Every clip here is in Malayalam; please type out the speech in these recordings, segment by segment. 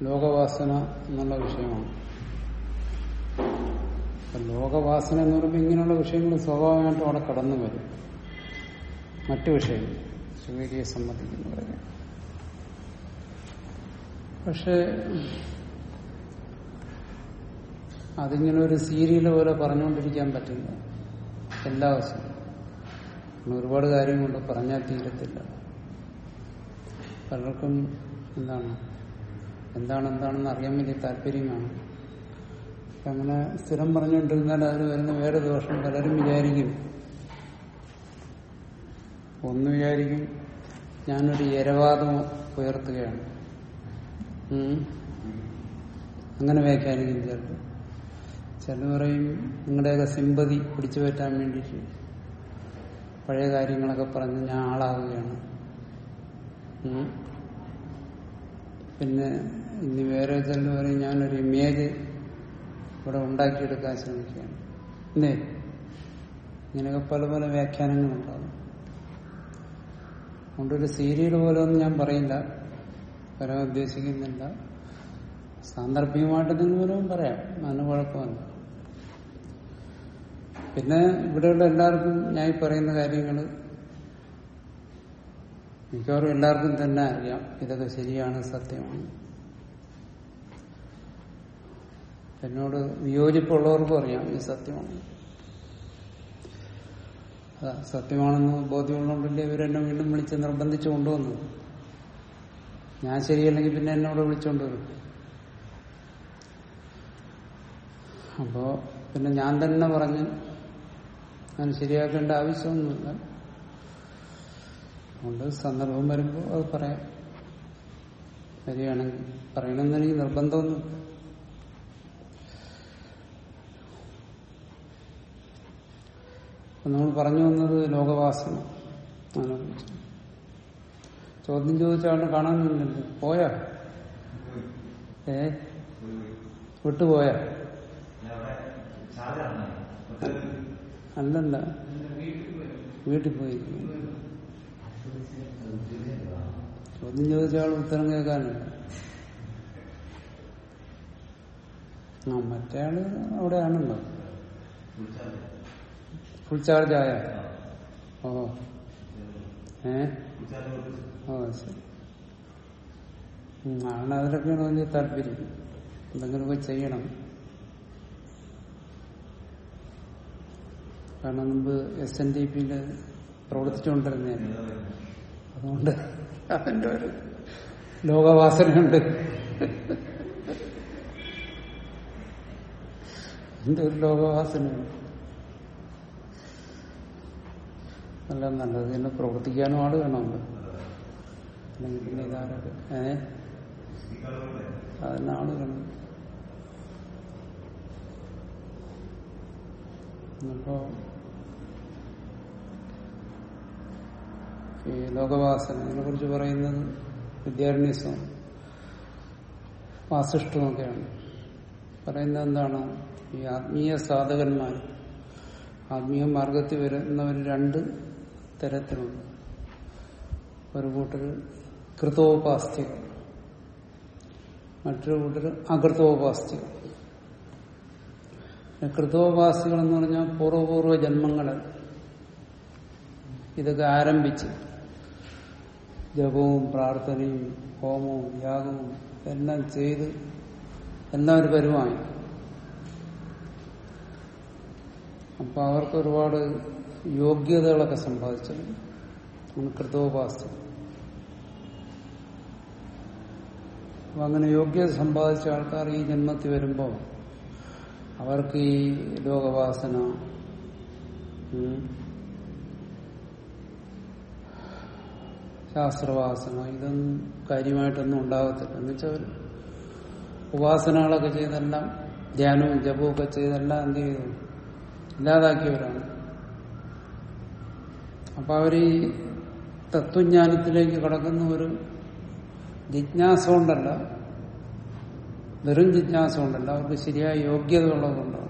ലോകവാസന എന്നുള്ള വിഷയമാണ് അപ്പൊ ലോകവാസന എന്ന് പറയുമ്പോൾ ഇങ്ങനെയുള്ള വിഷയങ്ങൾ സ്വാഭാവികമായിട്ടും അവിടെ കടന്നു വരും മറ്റു വിഷയങ്ങൾ ശിവരിയെ സംബന്ധിക്കുന്നവരൊക്കെ പക്ഷെ അതിങ്ങനെ ഒരു സീരിയൽ പോലെ പറഞ്ഞുകൊണ്ടിരിക്കാൻ പറ്റില്ല എല്ലാ ദിവസവും കാരണം ഒരുപാട് കാര്യങ്ങളുണ്ട് പറഞ്ഞാൽ തീരത്തില്ല പലർക്കും എന്താണ് എന്താണ് എന്താണെന്ന് അറിയാൻ വേണ്ടി താല്പര്യം കാണും അപ്പൊ അങ്ങനെ സ്ഥിരം പറഞ്ഞുകൊണ്ടിരുന്നാൽ അതിൽ വരുന്ന വേറെ ദോഷം പലരും വിചാരിക്കും ഒന്ന് വിചാരിക്കും ഞാനൊരു ഇരവാദം ഉയർത്തുകയാണ് ഉം. അങ്ങനെ വ്യാഖ്യാനിക്കും ചിലർ ചിലർ പറയും നിങ്ങളുടെയൊക്കെ സിമ്പതി പിടിച്ചു പറ്റാൻ വേണ്ടിയിട്ട് പഴയ കാര്യങ്ങളൊക്കെ പറഞ്ഞ് ഞാൻ ആളാവുകയാണ് ഉം. പിന്നെ ഇനി വേറെ ചിലർ പറയും ഞാനൊരു ഇമേജ് ഇവിടെ ഉണ്ടാക്കിയെടുക്കാൻ ശ്രമിക്കുകയാണ് എന്തേ ഇങ്ങനെയൊക്കെ പല പല വ്യാഖ്യാനങ്ങളുണ്ടാകും അതുകൊണ്ടൊരു സീരിയൽ പോലെ ഒന്നും ഞാൻ പറയില്ല വരാൻ ഉദ്ദേശിക്കുന്നില്ല സാന്ദർഭികമായിട്ട് എന്തെങ്കിലും വരവും പറയാം അതിന് കുഴപ്പമില്ല പിന്നെ ഇവിടെയുള്ള എല്ലാവർക്കും ഞാൻ ഈ പറയുന്ന കാര്യങ്ങൾ മിക്കവാറും എല്ലാവർക്കും തന്നെ അറിയാം ഇതൊക്കെ ശരിയാണ് സത്യമാണ് എന്നോട് വിയോജിപ്പുള്ളവർക്കും അറിയാം ഇത് സത്യമാണ് അതാ സത്യമാണെന്ന് ബോധ്യമുള്ളതുകൊണ്ടല്ലേ ഇവരെന്നെ വീണ്ടും വിളിച്ച് നിർബന്ധിച്ച് കൊണ്ടുവന്നു ഞാൻ ശരിയല്ലെങ്കിൽ പിന്നെ എന്നോട് വിളിച്ചോണ്ട് വരും അപ്പോ പിന്നെ ഞാൻ തന്നെ പറഞ്ഞ് അതിന് ശരിയാക്കേണ്ട ആവശ്യമൊന്നുമില്ല അതുകൊണ്ട് സന്ദർഭം വരുമ്പോൾ അത് പറയാം ശരിയാണെങ്കിൽ പറയണമെന്നെനിക്ക് നിർബന്ധമൊന്നും നമ്മൾ പറഞ്ഞു വന്നത് ലോകവാസന അതിനെക്കുറിച്ച് ചോദ്യം ചോദിച്ച ആളിനെ കാണാനൊന്നുമില്ലല്ലോ പോയാ ഏ വിട്ടുപോയാ അല്ലല്ല വീട്ടിൽ പോയി ചോദ്യം ചോദിച്ച ആൾ ഉത്തരം കേൾക്കാനില്ല ആ മറ്റേ ആള് അവിടെയാണല്ലോ ഫുൾ ചാർജ് ആയ ഓ ഏ ഓ ശരി ഉം, ആണ് അതിലൊക്കെയാണ് വലിയ താല്പര്യം എന്തെങ്കിലുമൊക്കെ ചെയ്യണം കാരണം മുമ്പ് എസ് എൻ ഡി പിയിൽ പ്രവർത്തിച്ചുകൊണ്ടിരുന്നേ അതുകൊണ്ട് അതിന്റെ ഒരു ലോകവാസനയുണ്ട് എന്റെ ഒരു ലോകവാസനയുണ്ട് അല്ല നല്ലത് പിന്നെ പ്രവർത്തിക്കാനും ആള് വേണമല്ലോ അല്ലെങ്കിൽ പിന്നെ ഇതാരൊക്കെ ഏ അതിന് ആള് വേണം അപ്പോ ഈ ലോകവാസന ഇതിനെ കുറിച്ച് പറയുന്നത് വിദ്യാരണ്യസം വാസിഷ്ടമൊക്കെയാണ് പറയുന്നത് എന്താണ് ഈ ആത്മീയ സാധകന്മാർ ആത്മീയ മാർഗത്തിൽ വരുന്നവർ രണ്ട് തരത്തിലുണ്ട് ഒരു കൂട്ടർ കൃതോപാസ്തികൾ മറ്റൊരു കൂട്ടർ അകൃതോപാസ്തികൾ കൃതോപാസികൾ എന്ന് പറഞ്ഞാൽ പൂർവ്വപൂർവ്വ ജന്മങ്ങള് ഇതൊക്കെ ആരംഭിച്ച് ജപവും പ്രാർത്ഥനയും ഹോമവും യാഗവും എല്ലാം ചെയ്ത് എല്ലാം ഒരു പരുവായി അപ്പൊ അവർക്ക് ഒരുപാട് യോഗ്യതകളൊക്കെ സമ്പാദിച്ചിട്ടുണ്ട് കൃതോപാസ്യം അപ്പൊ അങ്ങനെ യോഗ്യത സമ്പാദിച്ച ആൾക്കാർ ഈ ജന്മത്തിൽ വരുമ്പോൾ അവർക്ക് ഈ ലോകവാസന ഉം, ശാസ്ത്രവാസന ഇതൊന്നും കാര്യമായിട്ടൊന്നും ഉണ്ടാകത്തില്ല എന്നുവെച്ചാൽ അവർ ഉപാസനകളൊക്കെ ചെയ്തെല്ലാം ധ്യാനവും ജപവും ഒക്കെ ചെയ്തെല്ലാം എന്ത് ചെയ്തു ഇല്ലാതാക്കിയവരാണ് അപ്പൊ അവർ ഈ തത്വജ്ഞാനത്തിലേക്ക് കടക്കുന്ന ഒരു ജിജ്ഞാസ കൊണ്ടല്ല വെറും ജിജ്ഞാസ കൊണ്ടല്ല അവർക്ക് ശരിയായ യോഗ്യത ഉള്ളതുകൊണ്ടാണ്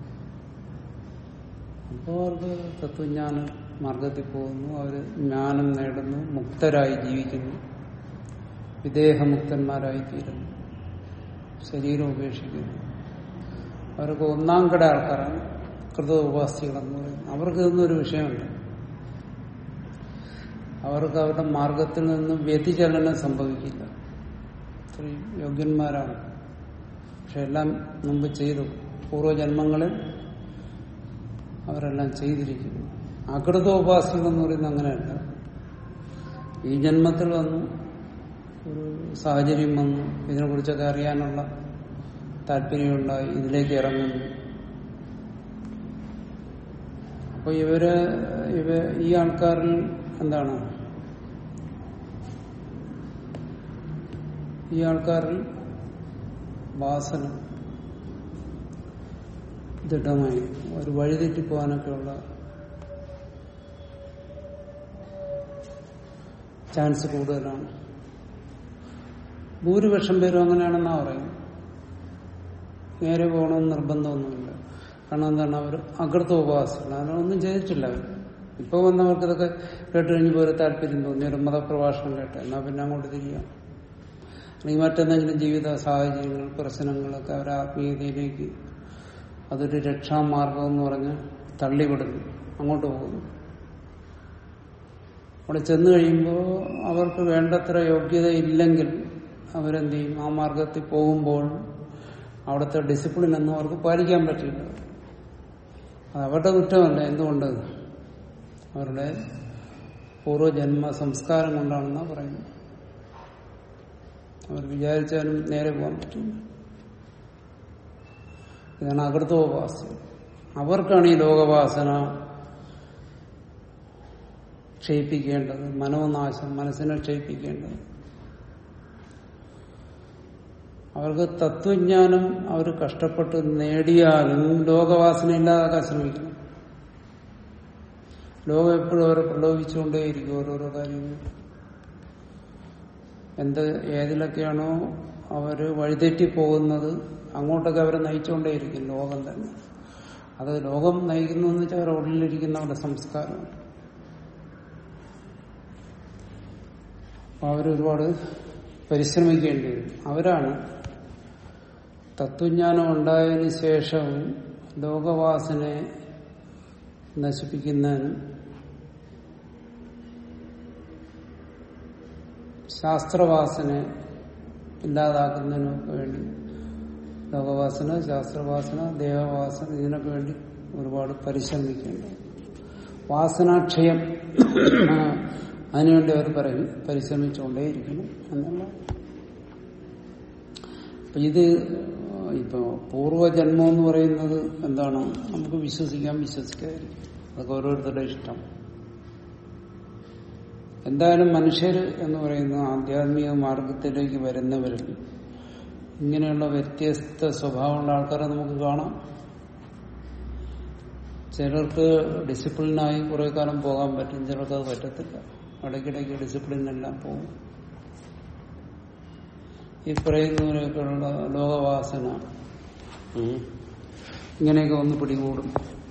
അപ്പോൾ അവർക്ക് തത്വജ്ഞാന മാർഗത്തിൽ പോകുന്നു അവർ ജ്ഞാനം നേടുന്നു മുക്തരായി ജീവിക്കുന്നു വിദേഹമുക്തന്മാരായി തീരുന്നു ശരീരം ഉപേക്ഷിക്കുന്നു അവർക്ക് ഒന്നാം കട ആൾക്കാരാണ് കൃതോപാസികളെന്ന് പറയുന്നത് അവർക്ക് ഇതൊന്നൊരു വിഷയമുണ്ട് അവർക്ക് അവരുടെ മാർഗത്തിൽ നിന്ന് വ്യതിചലനം സംഭവിക്കില്ല ഇത്രയും യോഗ്യന്മാരാണ് പക്ഷെ എല്ലാം മുമ്പ് ചെയ്തു പൂർവ്വജന്മങ്ങളിൽ അവരെല്ലാം ചെയ്തിരിക്കുന്നു അകൃതോപാസികൾ എന്ന് പറയുന്നത് അങ്ങനെയല്ല ഈ ജന്മത്തിൽ വന്നു ഒരു സാഹചര്യം വന്നു ഇതിനെക്കുറിച്ചൊക്കെ അറിയാനുള്ള താല്പര്യമുണ്ടായി ഇതിലേക്ക് ഇറങ്ങുന്നു അപ്പൊ ഇവര് ഇവ ഈ ആൾക്കാരിൽ എന്താണ് ഈ ആൾക്കാരിൽ വാസന ദൃഢമായി ഒരു വഴിതെറ്റിപ്പോവാനൊക്കെയുള്ള ചാൻസ് കൂടുതലാണ് ഭൂരിപക്ഷം പേരും അങ്ങനെയാണെന്നാ പറയുന്നത് നേരെ പോകണമെന്ന് നിർബന്ധമൊന്നുമില്ല കാരണം എന്താണ് അവർ അകൃത ഉപാസന അതിനൊന്നും ചെയ്തിട്ടില്ല അവർ ഇപ്പൊ വന്നവർക്ക് ഇതൊക്കെ കേട്ട് കഴിഞ്ഞപ്പോൾ ഒരു താല്പര്യം തോന്നി ഒരു മതപ്രഭാഷണം കേട്ട് എന്നാ പിന്നെ അങ്ങോട്ട് തിരിയാം അല്ലെങ്കിൽ മറ്റെന്തെങ്കിലും ജീവിത സാഹചര്യങ്ങൾ പ്രശ്നങ്ങളൊക്കെ അവരെ ആത്മീയതയിലേക്ക് അതൊരു രക്ഷാമാർഗം എന്ന് പറഞ്ഞ് തള്ളിവിടുന്നു അങ്ങോട്ട് പോകുന്നു അവിടെ ചെന്നു കഴിയുമ്പോൾ അവർക്ക് വേണ്ടത്ര യോഗ്യത ഇല്ലെങ്കിൽ അവരെന്ത് ചെയ്യും ആ മാർഗത്തിൽ പോകുമ്പോൾ അവിടുത്തെ ഡിസിപ്ലിൻ ഒന്നും അവർക്ക് പാലിക്കാൻ പറ്റില്ല അത് അവരുടെ കുറ്റമല്ല എന്തുകൊണ്ട് അവരുടെ പൂർവ്വജന്മ സംസ്കാരം കൊണ്ടാണെന്നാ പറയുന്നത് അവർ വിചാരിച്ചാലും നേരെ പോകാൻ പറ്റില്ല ഇതാണ് അകൃതോപാസന അവർക്കാണ് ഈ ലോകവാസന ക്ഷയിപ്പിക്കേണ്ടത് മനോനാശം മനസ്സിനെ ക്ഷയിപ്പിക്കേണ്ടത് അവർക്ക് തത്വജ്ഞാനം അവർ കഷ്ടപ്പെട്ട് നേടിയാലും ലോകവാസന ഇല്ലാതാക്കാൻ ശ്രമിക്കണം ലോകം എപ്പോഴും അവരെ പ്രലോഭിച്ചുകൊണ്ടേയിരിക്കും ഓരോരോ കാര്യങ്ങൾ എന്ത് ഏതിലൊക്കെയാണോ അവര് വഴിതെറ്റി പോകുന്നത് അങ്ങോട്ടൊക്കെ അവരെ നയിച്ചുകൊണ്ടേയിരിക്കും ലോകം തന്നെ അത് ലോകം നയിക്കുന്നു എന്ന് വെച്ചാൽ അവരുടെ ഉള്ളിലിരിക്കുന്നവരുടെ സംസ്കാരമാണ് അപ്പൊ അവരൊരുപാട് പരിശ്രമിക്കേണ്ടി വരും അവരാണ് തത്വജ്ഞാനം ഉണ്ടായതിനു ശേഷം ലോകവാസനെ നശിപ്പിക്കുന്നതിന് ശാസ്ത്രവാസനെ ഇല്ലാതാക്കുന്നതിനൊക്കെ വേണ്ടി ലോകവാസന ശാസ്ത്രവാസന ദേവവാസന ഇതിനൊക്കെ വേണ്ടി ഒരുപാട് പരിശ്രമിക്കേണ്ടത് വാസനാക്ഷയം അതിനുവേണ്ടി അവർ പറയും പരിശ്രമിച്ചുകൊണ്ടേയിരിക്കണം എന്നുള്ള അപ്പൊ ഇത് ഇപ്പൊ പൂർവ്വജന്മം എന്ന് പറയുന്നത് എന്താണ് നമുക്ക് വിശ്വസിക്കാം വിശ്വസിക്കാതിരിക്കും അതൊക്കെ ഓരോരുത്തരുടെ ഇഷ്ടം എന്തായാലും മനുഷ്യർ എന്ന് പറയുന്ന ആധ്യാത്മിക മാർഗത്തിലേക്ക് വരുന്നവരിൽ ഇങ്ങനെയുള്ള വ്യത്യസ്ത സ്വഭാവമുള്ള ആൾക്കാരെ നമുക്ക് കാണാം ചിലർക്ക് ഡിസിപ്ലിനായി കുറെ കാലം പോകാൻ പറ്റും ചിലർക്ക് അത് പറ്റത്തില്ല ഇടയ്ക്കിടയ്ക്ക് ഡിസിപ്ലിൻ എല്ലാം പോകും ഈ പറയുന്നവരൊക്കെയുള്ള ലോകവാസന ഉം, ഇങ്ങനെയൊക്കെ ഒന്ന് പിടികൂടും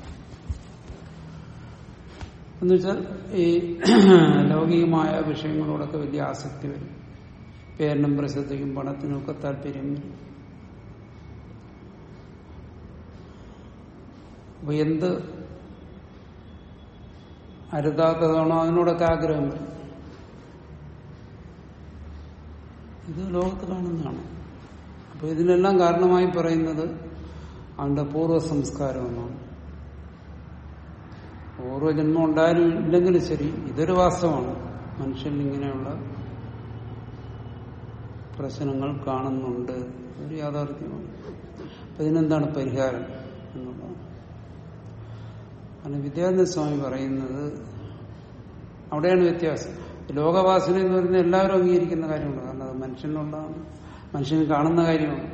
എന്നുവെച്ചാൽ ഈ ലൗകികമായ വിഷയങ്ങളോടൊക്കെ വലിയ ആസക്തി വരും പേരിനും പ്രസിദ്ധിക്കും പണത്തിനും ഒക്കെ താല്പര്യം വരും അപ്പൊ എന്ത് അരുതാത്തതാണോ അതിനോടൊക്കെ ആഗ്രഹം വരും ഇത് ലോകത്ത് കാണുന്നതാണ് അപ്പൊ ഇതിനെല്ലാം കാരണമായി പറയുന്നത് അവന്റെ പൂർവ്വ സംസ്കാരം എന്നാണ് പൂർവ്വജന്മം ഉണ്ടായാലും ഇല്ലെങ്കിലും ശരി ഇതൊരു വാസ്തവമാണ് മനുഷ്യൻ ഇങ്ങനെയുള്ള പ്രശ്നങ്ങൾ കാണുന്നുണ്ട് ഒരു യാഥാർത്ഥ്യമാണ് അപ്പൊ ഇതിനെന്താണ് പരിഹാരം എന്നുള്ളതാണ് കാരണം വിദ്യാനന്ദ സ്വാമി പറയുന്നത് അവിടെയാണ് വ്യത്യാസം ലോകവാസന എന്ന് പറയുന്നത് എല്ലാവരും അംഗീകരിക്കുന്ന കാര്യമാണ് കാരണം അത് മനുഷ്യനുള്ളതാണ് മനുഷ്യന് കാണുന്ന കാര്യമാണ്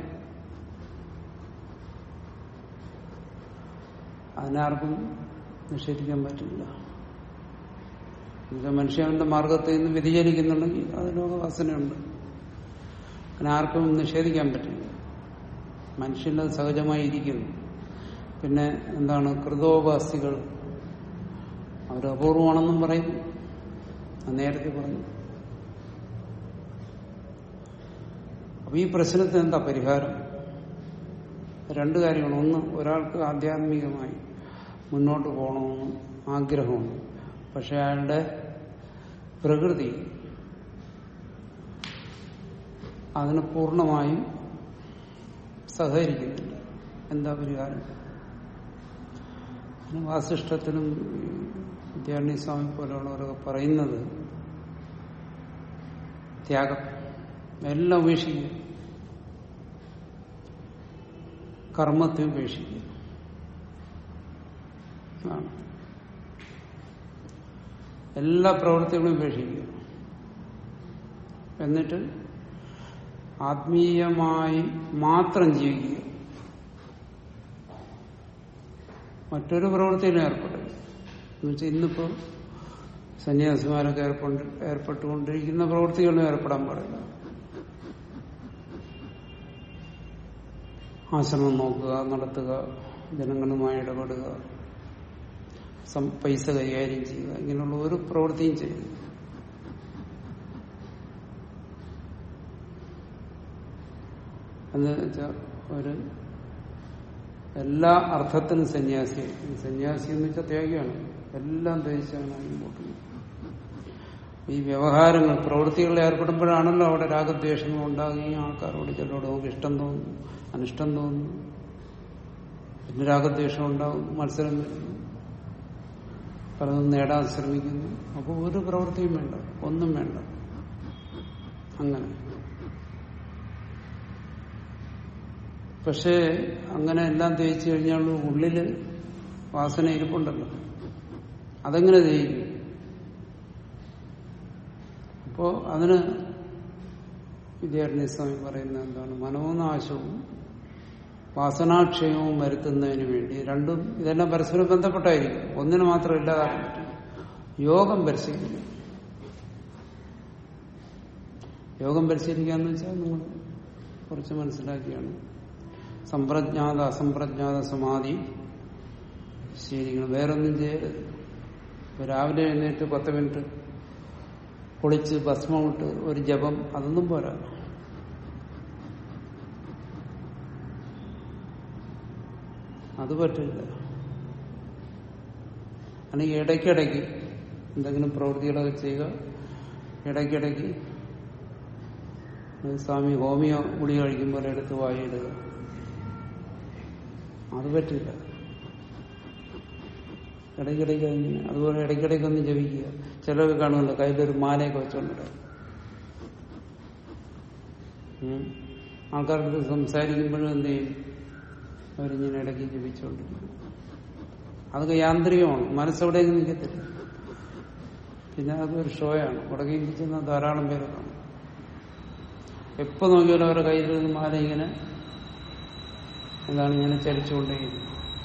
അതിനാർക്കും നിഷേധിക്കാൻ പറ്റില്ല എന്നുവെച്ചാൽ മനുഷ്യന്റെ മാർഗത്തിൽ നിന്ന് വ്യതിചലിക്കുന്നുണ്ടെങ്കിൽ അത് ലോകവാസനയുണ്ട് അങ്ങനെ ആർക്കും നിഷേധിക്കാൻ പറ്റില്ല മനുഷ്യനത് സഹജമായി ഇരിക്കുന്നു പിന്നെ എന്താണ് കൃതോപാസികൾ അവർ അപൂർവമാണെന്നും പറയും അത് നേരത്തെ പറഞ്ഞു അപ്പൊ ഈ പ്രശ്നത്തിന് എന്താ പരിഹാരം രണ്ട് കാര്യമാണ് ഒന്ന് ഒരാൾക്ക് ആധ്യാത്മികമായി മുന്നോട്ട് പോകണമെന്ന് ആഗ്രഹമുണ്ട് പക്ഷെ അയാളുടെ പ്രകൃതി അതിന് പൂർണ്ണമായും സഹകരിക്കുന്നില്ല എന്താ പരിഹാരം പിന്നെ വാസിഷ്ഠത്തിനും വിദ്യാരണി സ്വാമി പോലെയുള്ളവരൊക്കെ പറയുന്നത് ത്യാഗം എല്ലാം ഉപേക്ഷിക്കുക കർമ്മത്തെ ഉപേക്ഷിക്കുക ആണ്. എല്ലാ പ്രവൃത്തികളും ഉപേക്ഷിക്കുക എന്നിട്ട് ആത്മീയമായി മാത്രം ജീവിക്കുക മറ്റൊരു പ്രവൃത്തിയിലും ഏർപ്പെടുക എന്നുവെച്ചാൽ ഇന്നിപ്പോ സന്യാസിമാരൊക്കെ ഏർപ്പെട്ട് ഏർപ്പെട്ടുകൊണ്ടിരിക്കുന്ന പ്രവൃത്തികളിലും ഏർപ്പെടാൻ പാടില്ല ആശ്രമം നോക്കുക നടത്തുക ജനങ്ങളുമായി ഇടപെടുക സം- പൈസ കൈകാര്യം ചെയ്യുക ഇങ്ങനെയുള്ള ഒരു പ്രവൃത്തിയും ചെയ്യുക എന്ന് വെച്ചാൽ ഒരു എല്ലാ അർത്ഥത്തിനും സന്യാസി സന്യാസി എന്ന് വെച്ചാൽ ത്യാഗിയാണ് എല്ലാം ത്യജിച്ചാണ് മുമ്പോട്ട് പോകുന്നത്. ഈ വ്യവഹാരങ്ങൾ പ്രവൃത്തികളിൽ ഏർപ്പെടുമ്പോഴാണല്ലോ അവിടെ രാഗദ്വേഷങ്ങൾ ഉണ്ടാകുകയും ആൾക്കാരോട് ചിലരോട് നമുക്ക് ഇഷ്ടം തോന്നുന്നു അനിഷ്ടം തോന്നുന്നു പിന്നെ രാഗദ്വേഷം ഉണ്ടാകും മത്സരം വരുന്നു പലതും നേടാൻ ശ്രമിക്കുന്നു അപ്പോൾ ഒരു പ്രവൃത്തിയും വേണ്ട ഒന്നും വേണ്ട അങ്ങനെ പക്ഷേ അങ്ങനെ എല്ലാം തേച്ചു കഴിഞ്ഞാൽ ഉള്ളില് വാസന ഇരിപ്പുണ്ടല്ലോ അതെങ്ങനെ ജയിക്കും അപ്പോ അതിന് വിദ്യാർത്ഥി സ്വാമി പറയുന്നത് എന്താണ് മനോനാശവും വാസനാക്ഷയവും വരുത്തുന്നതിന് വേണ്ടി രണ്ടും ഇതെല്ലാം പരസ്പരം ബന്ധപ്പെട്ടായിരിക്കും ഒന്നിന് മാത്രം ഇല്ലാതാക്കാൻ പറ്റും യോഗം പരിശീലിക്കുക യോഗം പരിശീലിക്കുക എന്ന് വെച്ചാൽ നമ്മൾ കുറച്ച് മനസ്സിലാക്കിയാണ് സമ്പ്രജ്ഞാത അസംപ്രജ്ഞാത സമാധി ശീലിക്കണം വേറൊന്നും ചെയ്യരുത് ഇപ്പൊ രാവിലെ എഴുന്നേറ്റ് പത്ത് മിനിറ്റ് കുളിച്ച് ഭസ്മമിട്ട് ഒരു ജപം അതൊന്നും പോരാ അത് പറ്റില്ല അല്ലെങ്കിൽ ഇടയ്ക്കിടയ്ക്ക് എന്തെങ്കിലും പ്രവൃത്തികളൊക്കെ ചെയ്യുക ഇടയ്ക്കിടയ്ക്ക് സ്വാമി ഹോമിയോ ഗുളി കഴിക്കുമ്പോൾ എടുത്ത് വായിടുക അത് പറ്റില്ല ഇടയ്ക്കിടയ്ക്ക് ഇങ്ങനെ അതുപോലെ ഇടയ്ക്കിടയ്ക്ക് ഒന്ന് ജപിക്കുക ചിലർക്ക് കാണുമല്ലോ കയ്യിലൊരു മാലയൊക്കെ വെച്ചോണ്ടിട്ട് ഉം. ആൾക്കാർക്ക് സംസാരിക്കുമ്പോഴും എന്ത് ചെയ്യും അവരിങ്ങനെ ഇടയ്ക്ക് ജപിച്ചുകൊണ്ടിരിക്കും അതൊക്കെ യാന്ത്രികമാണ് മനസ്സെവിടെയെങ്കിലും നിൽക്കത്തില്ല പിന്നെ അതൊരു ഷോയാണ് വടകയിൽ ചെന്ന ധാരാളം പേര് കാണും എപ്പോ നോക്കിയാലും അവരുടെ കയ്യിൽ മാല ഇങ്ങനെ എന്താണ് ഇങ്ങനെ ചലിച്ചുകൊണ്ടേയിരിക്കും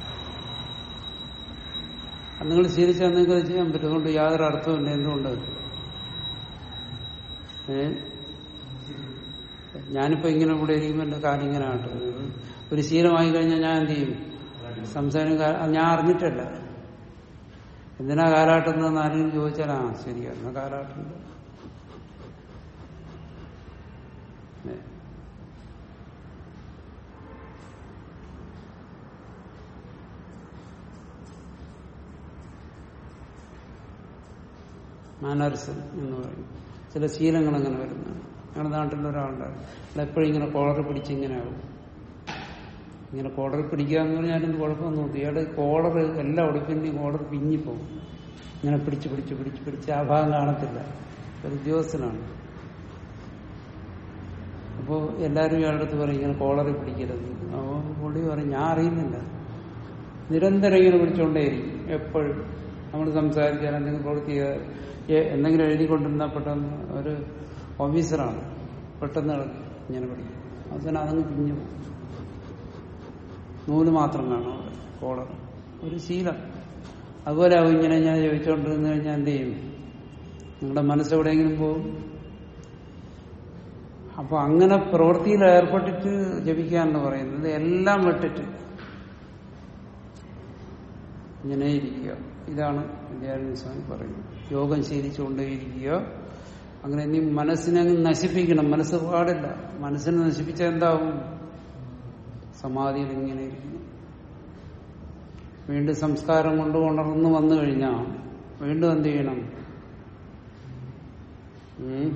അത് നിങ്ങൾ ശീലിച്ചാൽ നിങ്ങൾക്ക് അത് ചെയ്യാൻ പറ്റും അതുകൊണ്ട് യാതൊരു അർത്ഥമില്ല എന്തുകൊണ്ട് ഏ ഞാനിപ്പോ ഇങ്ങനെ ഇവിടെ ഇരിക്കുമ്പോൾ എന്റെ കാലിങ്ങനെ ആട്ടുന്നത് ഒരു ശീലമായി കഴിഞ്ഞാൽ ഞാൻ എന്ത് ചെയ്യും സംസാരം കാ- ഞാൻ അറിഞ്ഞിട്ടല്ല എന്തിനാ കാലാട്ടുന്നതെന്ന് ആരെങ്കിലും ചോദിച്ചാൽ ആ ശരിയാ എന്നാ കാലാട്ടുണ്ട് ഏ. മാനറിസം എന്ന് പറയും ചില ശീലങ്ങൾ അങ്ങനെ വരുന്നതാണ് ഞങ്ങളുടെ നാട്ടിൽ ഒരാളുണ്ടായിരുന്നു അയാൾ എപ്പോഴും ഇങ്ങനെ കോളർ പിടിച്ച് ഇങ്ങനെ ആവും ഇങ്ങനെ കോളർ പിടിക്കുക എന്ന് പറഞ്ഞാൽ എന്ത് കുഴപ്പമൊന്നും നോക്കി ഇയാളുടെ കോളർ എല്ലാ ഉടുപ്പിന്റെയും കോളർ പിഞ്ഞിപ്പോവും ഇങ്ങനെ പിടിച്ച് പിടിച്ച് പിടിച്ച് പിടിച്ച് ആ ഭാഗം കാണത്തില്ല ഒരു ഉദ്യോഗസ്ഥനാണ് അപ്പോൾ എല്ലാവരും ഇയാളുടെ അടുത്ത് പറയും ഇങ്ങനെ കോളറിൽ പിടിക്കരുത് അപ്പോൾ പുള്ളി പറയും ഞാൻ അറിയുന്നില്ല നിരന്തരം ഇങ്ങനെ പിടിച്ചുകൊണ്ടേയിരിക്കും എപ്പോഴും നമ്മൾ സംസാരിച്ചാൽ എന്തെങ്കിലും പ്രവൃത്തി ചെയ്താൽ, ഏ- എന്തെങ്കിലും എഴുതിക്കൊണ്ടിരുന്നാൽ പെട്ടെന്ന് ഒരു ഓഫീസറാണ് പെട്ടെന്ന് ഇളകി ഇങ്ങനെ പിടിക്കും അവസാനം അതങ്ങ് പിഞ്ഞു പോകും. നൂല് മാത്രം കാണും അവിടെ കോളർ ഒരു ശീലം അതുപോലെ ആവും ഇങ്ങനെ ഞാൻ ചോദിച്ചുകൊണ്ടിരുന്നു കഴിഞ്ഞാൽ എന്ത് ചെയ്യും നിങ്ങളുടെ മനസ്സെവിടെയെങ്കിലും പോകും അപ്പൊ അങ്ങനെ പ്രവൃത്തിയിൽ ഏർപ്പെട്ടിട്ട് ജപിക്കാന്ന് പറയുന്നത് എല്ലാം വിട്ടിട്ട് ഇങ്ങനെ ഇരിക്കുക ഇതാണ് വിദ്യാരണ്യ സ്വാമി പറയുന്നത് യോഗം ശീലിച്ചുകൊണ്ടേയിരിക്കുക അങ്ങനെ നീ മനസ്സിനെ അങ്ങ് നശിപ്പിക്കണം മനസ്സ് പാടില്ല മനസ്സിനെ നശിപ്പിച്ചാൽ എന്താവും സമാധിയിൽ ഇങ്ങനെ ഇരിക്കുന്നു വീണ്ടും സംസ്കാരം കൊണ്ട് ഉണർന്നു വന്നു കഴിഞ്ഞാൽ വീണ്ടും എന്ത് ചെയ്യണം ഉം?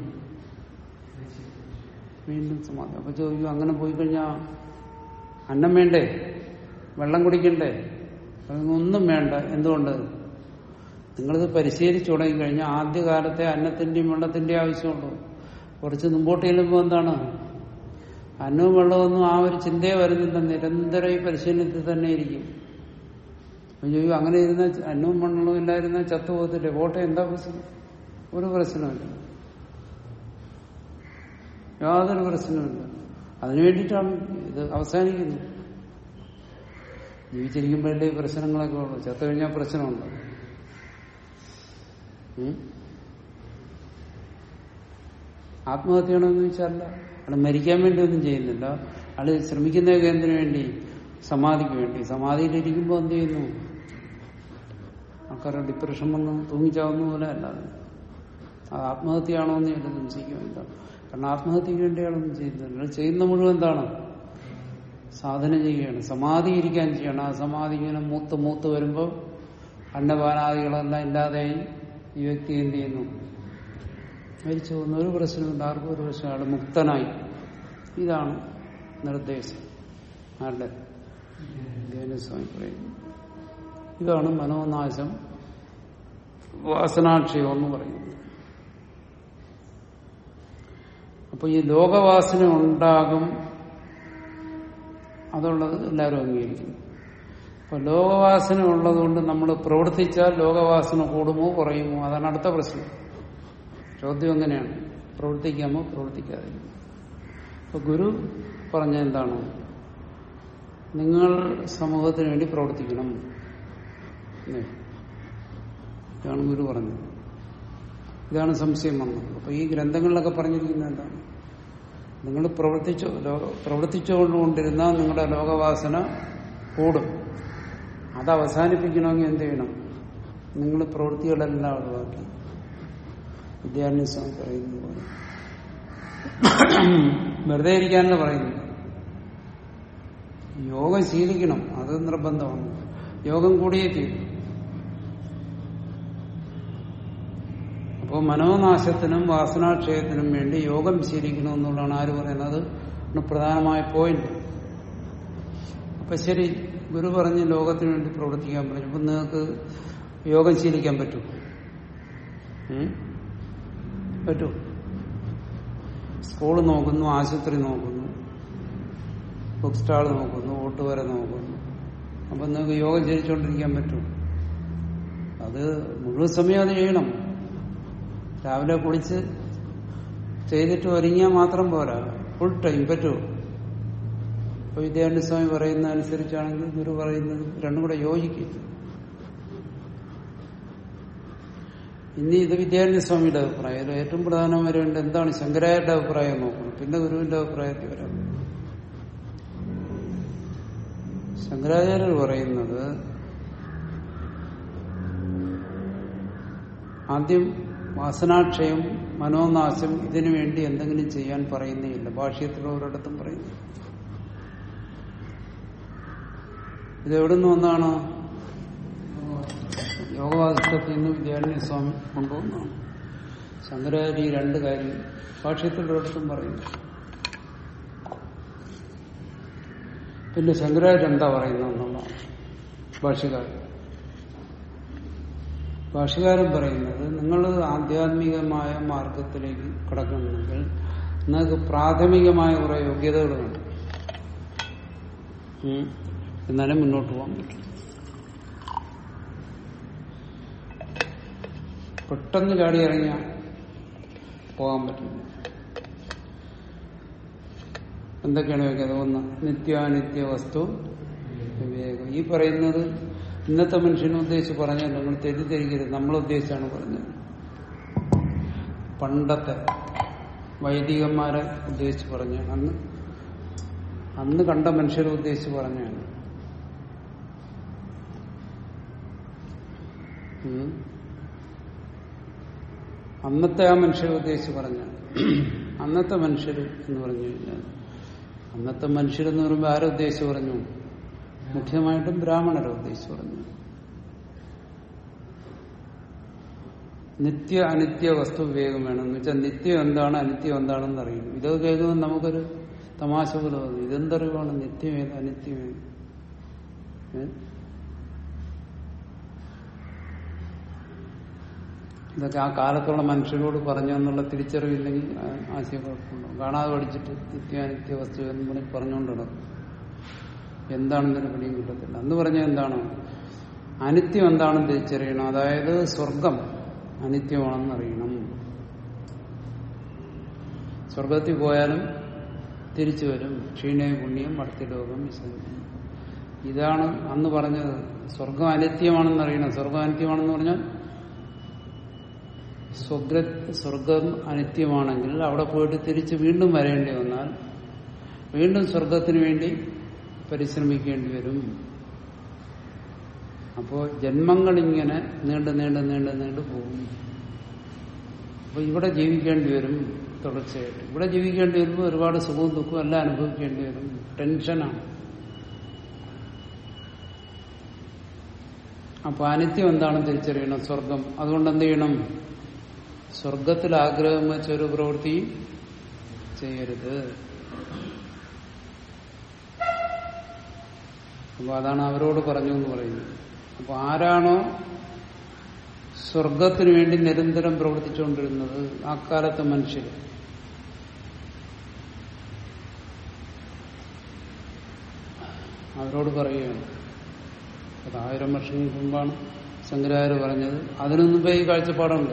വീണ്ടും സമാധി അപ്പൊ ചോദിക്കും അങ്ങനെ പോയി കഴിഞ്ഞാൽ അന്നം വേണ്ടേ വെള്ളം കുടിക്കണ്ടേ അതൊന്നും ഒന്നും വേണ്ട എന്തുകൊണ്ട് നിങ്ങളിത് പരിശീലിച്ചു തുടങ്ങിക്കഴിഞ്ഞാൽ ആദ്യകാലത്തെ അന്നത്തിന്റെയും വെള്ളത്തിന്റെയും ആവശ്യമുള്ളൂ കുറച്ച് മുമ്പോട്ട് ചെല്ലുമ്പോൾ എന്താണ് അന്നവും വെള്ളമൊന്നും ആ ഒരു ചിന്തയെ വരുന്നില്ല നിരന്തരം ഈ പരിശീലനത്തിൽ തന്നെ ഇരിക്കും അപ്പൊ ചോദിക്കും അങ്ങനെ ഇരുന്ന അന്നവും വെള്ളവും ഇല്ലായിരുന്ന ചത്തുപോകത്തില്ലേ പോട്ടെ എന്താ പ്രശ്നം ഒരു പ്രശ്നമില്ല യാതൊരു പ്രശ്നമില്ല അതിനു വേണ്ടിയിട്ടാണ് ഇത് അവസാനിക്കുന്നത് ജീവിച്ചിരിക്കുമ്പോഴല്ലേ ഈ പ്രശ്നങ്ങളൊക്കെ ഉള്ളൂ ചത്തു കഴിഞ്ഞാൽ പ്രശ്നമുണ്ട് ഉം? ആത്മഹത്യയാണെന്ന് വെച്ചാലല്ല അയാൾ മരിക്കാൻ വേണ്ടി ഒന്നും ചെയ്യുന്നില്ല അയാൾ ശ്രമിക്കുന്നതൊക്കെ എന്തിനു വേണ്ടി സമാധിക്ക് വേണ്ടി സമാധിയിലിരിക്കുമ്പോൾ എന്ത് ചെയ്യുന്നു ആൾക്കാരുടെ ഡിപ്രഷൻ വന്ന് തൂങ്ങിച്ചാവുന്ന പോലെ അല്ലാതെ അത് ആത്മഹത്യയാണോ എന്ന് ഞാൻ സംശയിക്കുന്നില്ല കാരണം ആത്മഹത്യക്ക് വേണ്ടിയാണൊന്നും ചെയ്യുന്നില്ല അയാൾ ചെയ്യുന്ന മുഴുവൻ എന്താണ് സാധന ചെയ്യുകയാണ് സമാധി ഇരിക്കാൻ ചെയ്യണം ആ സമാധി ഇങ്ങനെ മൂത്ത് മൂത്ത് വരുമ്പോൾ അന്നപാനാദികളെല്ലാം ഇല്ലാതെയായി ഈ വ്യക്തി എന്ത് ചെയ്യുന്നു മരിച്ചു പോകുന്ന ഒരു പ്രശ്നമില്ല ആർക്കും ഒരു പ്രശ്നം അയാൾ മുക്തനായി ഇതാണ് നിർദ്ദേശം ആരുടെ ധ്യാനസ്വാമി പറയുന്നു ഇതാണ് മനോനാശം വാസനാക്ഷയം എന്ന് പറയുന്നത് അപ്പൊ ഈ ലോകവാസന ഉണ്ടാകും അതുള്ളത് എല്ലാവരും അംഗീകരിക്കുന്നു അപ്പൊ ലോകവാസന ഉള്ളതുകൊണ്ട് നമ്മൾ പ്രവർത്തിച്ചാൽ ലോകവാസന കൂടുമോ കുറയുമോ അതാണ് അടുത്ത പ്രശ്നം ചോദ്യം എങ്ങനെയാണ് പ്രവർത്തിക്കാമോ പ്രവർത്തിക്കാതെ അപ്പൊ ഗുരു പറഞ്ഞ എന്താണ് നിങ്ങൾ സമൂഹത്തിന് വേണ്ടി പ്രവർത്തിക്കണം അല്ലേ? ഇതാണ് ഗുരു പറഞ്ഞത് ഇതാണ് സംശയം വന്നത് അപ്പൊ ഈ ഗ്രന്ഥങ്ങളിലൊക്കെ പറഞ്ഞിരിക്കുന്നത് എന്താണ് നിങ്ങൾ പ്രവർത്തിച്ചു ലോ- പ്രവർത്തിച്ചുകൊണ്ടുകൊണ്ടിരുന്ന നിങ്ങളുടെ ലോകവാസന കൂടും അത് അവസാനിപ്പിക്കണമെങ്കിൽ എന്ത് ചെയ്യണം നിങ്ങൾ പ്രവൃത്തികളെല്ലാം ഒഴിവാക്കി വിദ്യാഭ്യാസം പറയുന്നത് പോലെ വെറുതെ ഇരിക്കാനല്ല പറയുന്നത് യോഗം ശീലിക്കണം അത് നിർബന്ധമാണ് യോഗം കൂടിയേ തീരും അപ്പോൾ മനോനാശത്തിനും വാസനാക്ഷയത്തിനും വേണ്ടി യോഗം ശീലിക്കണം എന്നുള്ളതാണ് ആര് പറയുന്നത് ആണ് പ്രധാനമായ പോയിന്റ് അപ്പൊ ശരി ഗുരു പറഞ്ഞ് ലോകത്തിന് വേണ്ടി പ്രവർത്തിക്കാൻ പറഞ്ഞു അപ്പൊ നിങ്ങൾക്ക് യോഗം ശീലിക്കാൻ പറ്റൂ ഉം? പറ്റൂ സ്കൂള് നോക്കുന്നു ആശുപത്രി നോക്കുന്നു ബുക്ക് സ്റ്റാൾ നോക്കുന്നു ഓട്ടുവര നോക്കുന്നു അപ്പൊ നിങ്ങൾക്ക് യോഗം ശീലിച്ചുകൊണ്ടിരിക്കാൻ പറ്റും അത് മുഴുവൻ സമയം അത് ചെയ്യണം രാവിലെ കുളിച്ച് ചെയ്തിട്ട് ഒരുങ്ങിയാൽ മാത്രം പോരാ ഫുൾ ടൈം പറ്റുമോ ഇപ്പൊ വിദ്യാനന്ദ സ്വാമി പറയുന്ന അനുസരിച്ചാണെങ്കിൽ ഗുരു പറയുന്നത് രണ്ടും കൂടെ യോജിക്കും ഇനി ഇത് വിദ്യാനന്ദ സ്വാമിയുടെ അഭിപ്രായം ഇതിൽ ഏറ്റവും പ്രധാനം വരേണ്ട എന്താണ് ശങ്കരായരുടെ അഭിപ്രായം നോക്കണം പിന്നെ ഗുരുവിന്റെ അഭിപ്രായത്തിൽ വരാം ശങ്കരാചാര്യർ പറയുന്നത് ആദ്യം വാസനാക്ഷയം മനോനാശം ഇതിനു വേണ്ടി എന്തെങ്കിലും ചെയ്യാൻ പറയുന്നേയില്ല ഭാഷ്യത്തിൽ ഒരിടത്തും പറയുന്നു ഇത് എവിടെ നിന്ന് വന്നാണ് യോഗവാദിഷ്ടത്തിൽ നിന്ന് വിദ്യാരണ്യ സ്വാമി കൊണ്ടുവന്നാണ് ശങ്കരാചാര്യ ഈ രണ്ട് കാര്യം ഭാഷ്യത്തിൽ ഒരിടത്തും പറയുന്നു പിന്നെ ശങ്കരാചാര്യ എന്താ പറയുന്നത് എന്നുള്ളതാണ് ഭാഷ്യകാരൻ ഭാഷകാരൻ പറയുന്നത് നിങ്ങൾ ആധ്യാത്മികമായ മാർഗത്തിലേക്ക് കടക്കണമെങ്കിൽ നിങ്ങൾക്ക് പ്രാഥമികമായ കുറെ യോഗ്യതകൾ വേണം ഉം. എന്നാലേ മുന്നോട്ട് പോകാൻ പറ്റും പെട്ടെന്ന് ചാടി ഇറങ്ങിയാൽ പോകാൻ പറ്റില്ല എന്തൊക്കെയാണ് യോഗ്യത ഒന്ന് നിത്യാനിത്യ വസ്തു വിവേകം ഈ പറയുന്നത് ഇന്നത്തെ മനുഷ്യനെ ഉദ്ദേശിച്ച് പറഞ്ഞാൽ നിങ്ങൾ തെറ്റിദ്ധരിക്കരുത് നമ്മൾ ഉദ്ദേശിച്ചാണ് പറഞ്ഞത് പണ്ടത്തെ വൈദികന്മാരെ ഉദ്ദേശിച്ച് പറഞ്ഞ അന്ന് അന്ന് കണ്ട മനുഷ്യരെ ഉദ്ദേശിച്ച് പറഞ്ഞാണ് ഉം. അന്നത്തെ ആ മനുഷ്യരെ ഉദ്ദേശിച്ച് പറഞ്ഞ അന്നത്തെ മനുഷ്യർ എന്ന് പറഞ്ഞു കഴിഞ്ഞാൽ അന്നത്തെ മനുഷ്യരെന്ന് പറയുമ്പോൾ ആരെ ഉദ്ദേശിച്ച് പറഞ്ഞു മുഖ്യമായിട്ടും ബ്രാഹ്മണരെ ഉദ്ദേശിച്ച് പറഞ്ഞു നിത്യ അനിത്യ വസ്തു വിവേകം വേണം എന്ന് വെച്ചാൽ നിത്യം എന്താണ് അനിത്യം എന്താണെന്ന് അറിയണം ഇതൊക്കെ കേൾക്കുമ്പോൾ നമുക്കൊരു തമാശ പോലെ തോന്നും ഇതെന്തറിവാണ് നിത്യമേത് അനിത്യമേത് ഏ? ഇതൊക്കെ ആ കാലത്തുള്ള മനുഷ്യരോട് പറഞ്ഞു എന്നുള്ള തിരിച്ചറിവില്ലെങ്കിൽ ആ- ആശയക്കുഴപ്പമുണ്ടാവും കാണാതെ പഠിച്ചിട്ട് നിത്യാനിത്യ വസ്തു എന്ന് പറഞ്ഞ് പറഞ്ഞുകൊണ്ട് നടക്കും എന്താണെന്നൊരു പിടിയും കിട്ടത്തില്ല അന്ന് പറഞ്ഞ എന്താണ് അനിത്യം എന്താണെന്ന് തിരിച്ചറിയണം അതായത് സ്വർഗം അനിത്യമാണെന്ന് അറിയണം സ്വർഗത്തിൽ പോയാലും തിരിച്ചു വരും ക്ഷീണേ പുണ്യം മടത്തി ലോകം വിശന്തി ഇതാണ് അന്ന് പറഞ്ഞത് സ്വർഗം അനിത്യമാണെന്ന് അറിയണം സ്വർഗം അനിത്യമാണെന്ന് പറഞ്ഞാൽ സ്വർഗ സ്വർഗം അനിത്യമാണെങ്കിൽ അവിടെ പോയിട്ട് തിരിച്ച് വീണ്ടും വരേണ്ടി വന്നാൽ വീണ്ടും സ്വർഗത്തിന് വേണ്ടി പരിശ്രമിക്കേണ്ടി വരും അപ്പോ ജന്മങ്ങൾ ഇങ്ങനെ നീണ്ടു നീണ്ടു നീണ്ടു നീണ്ടു പോകും അപ്പൊ ഇവിടെ ജീവിക്കേണ്ടി വരും തുടർച്ചയായിട്ട് ഇവിടെ ജീവിക്കേണ്ടി വരുമ്പോൾ ഒരുപാട് സുഖവും ദുഃഖവും എല്ലാം അനുഭവിക്കേണ്ടി വരും ടെൻഷനാണ് അപ്പൊ അനിത്യം എന്താണെന്ന് തിരിച്ചറിയണം സ്വർഗം അതുകൊണ്ട് എന്ത് ചെയ്യണം സ്വർഗത്തിൽ ആഗ്രഹം വെച്ച ഒരു പ്രവൃത്തിയും ചെയ്യരുത് അപ്പൊ അതാണ് അവരോട് പറഞ്ഞു എന്ന് പറയുന്നത് അപ്പൊ ആരാണോ സ്വർഗത്തിന് വേണ്ടി നിരന്തരം പ്രവർത്തിച്ചുകൊണ്ടിരുന്നത് ആ കാലത്തെ മനുഷ്യർ അവരോട് പറയുകയാണ് അത് ആയിരം വർഷങ്ങൾക്ക് മുമ്പാണ് ശങ്കരാചാര്യ പറഞ്ഞത് അതിനു മുമ്പേ ഈ കാഴ്ചപ്പാടുണ്ട്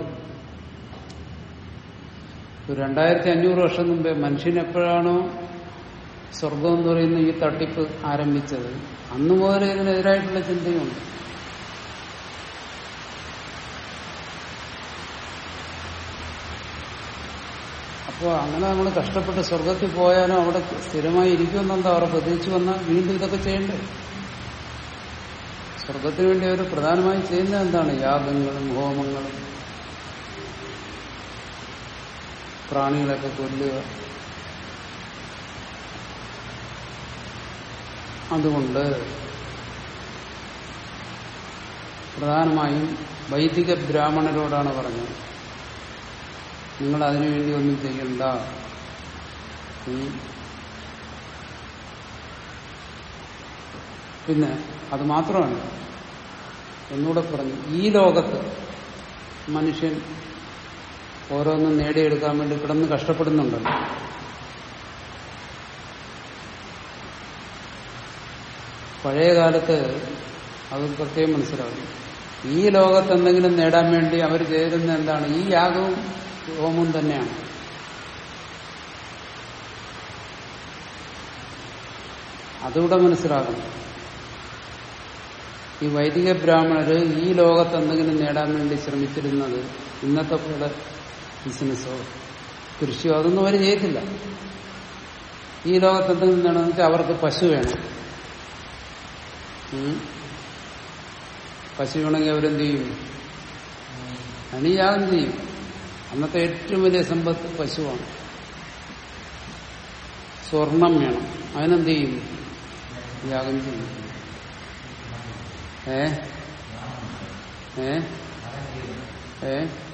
ഒരു രണ്ടായിരത്തി അഞ്ഞൂറ് വർഷം മുമ്പേ മനുഷ്യൻ എപ്പോഴാണോ സ്വർഗം എന്ന് പറയുന്ന ഈ തട്ടിപ്പ് ആരംഭിച്ചത് അന്നു മുതൽ ഇതിനെതിരായിട്ടുള്ള ചിന്തയുണ്ട് അപ്പോൾ അങ്ങനെ നമ്മൾ കഷ്ടപ്പെട്ട് സ്വർഗത്തിൽ പോയാലും അവിടെ സ്ഥിരമായി ഇരിക്കുമെന്നെന്താ അവർ പ്രതീക്ഷിച്ച് വന്നാൽ വീണ്ടും ഇതൊക്കെ ചെയ്യണ്ടേ സ്വർഗത്തിന് വേണ്ടി അവർ പ്രധാനമായും ചെയ്യുന്നത് എന്താണ് യാഗങ്ങളും ഹോമങ്ങളും പ്രാണികളൊക്കെ കൊല്ലുക അതുകൊണ്ട് പ്രധാനമായും വൈദിക ബ്രാഹ്മണരോടാണ് പറഞ്ഞത് നിങ്ങൾ അതിനുവേണ്ടി ഒന്നും ചെയ്യണ്ട ഉം. പിന്നെ അത് മാത്രമല്ല ഒന്നുകൂടെ പറഞ്ഞു ഈ ലോകത്ത് മനുഷ്യൻ ഓരോന്നും നേടിയെടുക്കാൻ വേണ്ടി കിടന്ന് കഷ്ടപ്പെടുന്നുണ്ടല്ലോ പഴയ കാലത്ത് അത് പ്രത്യേകം മനസ്സിലാവും ഈ ലോകത്ത് എന്തെങ്കിലും നേടാൻ വേണ്ടി അവർ ചേരുന്ന എന്താണ് ഈ യാഗവും ഹോമവും തന്നെയാണ് അതുകൂടെ മനസ്സിലാകണം ഈ വൈദിക ബ്രാഹ്മണര് ഈ ലോകത്ത് എന്തെങ്കിലും നേടാൻ വേണ്ടി ശ്രമിച്ചിരുന്നത് ഇന്നത്തെ പോലെ ബിസിനസ്സോ കൃഷിയോ അതൊന്നും അവർ ചെയ്യത്തില്ല ഈ ലോകത്ത് എന്തെങ്കിലും നേടണമെന്ന് വെച്ചാൽ അവർക്ക് പശു വേണം ഉം. പശു വേണമെങ്കിൽ അവരെന്ത് ചെയ്യും അതിന് യാഗം ചെയ്യും അന്നത്തെ ഏറ്റവും വലിയ സമ്പത്ത് പശുവാണ് സ്വർണം വേണം അതിനെന്ത് ചെയ്യും യാഗം ചെയ്യും ഏ ഏ ഏ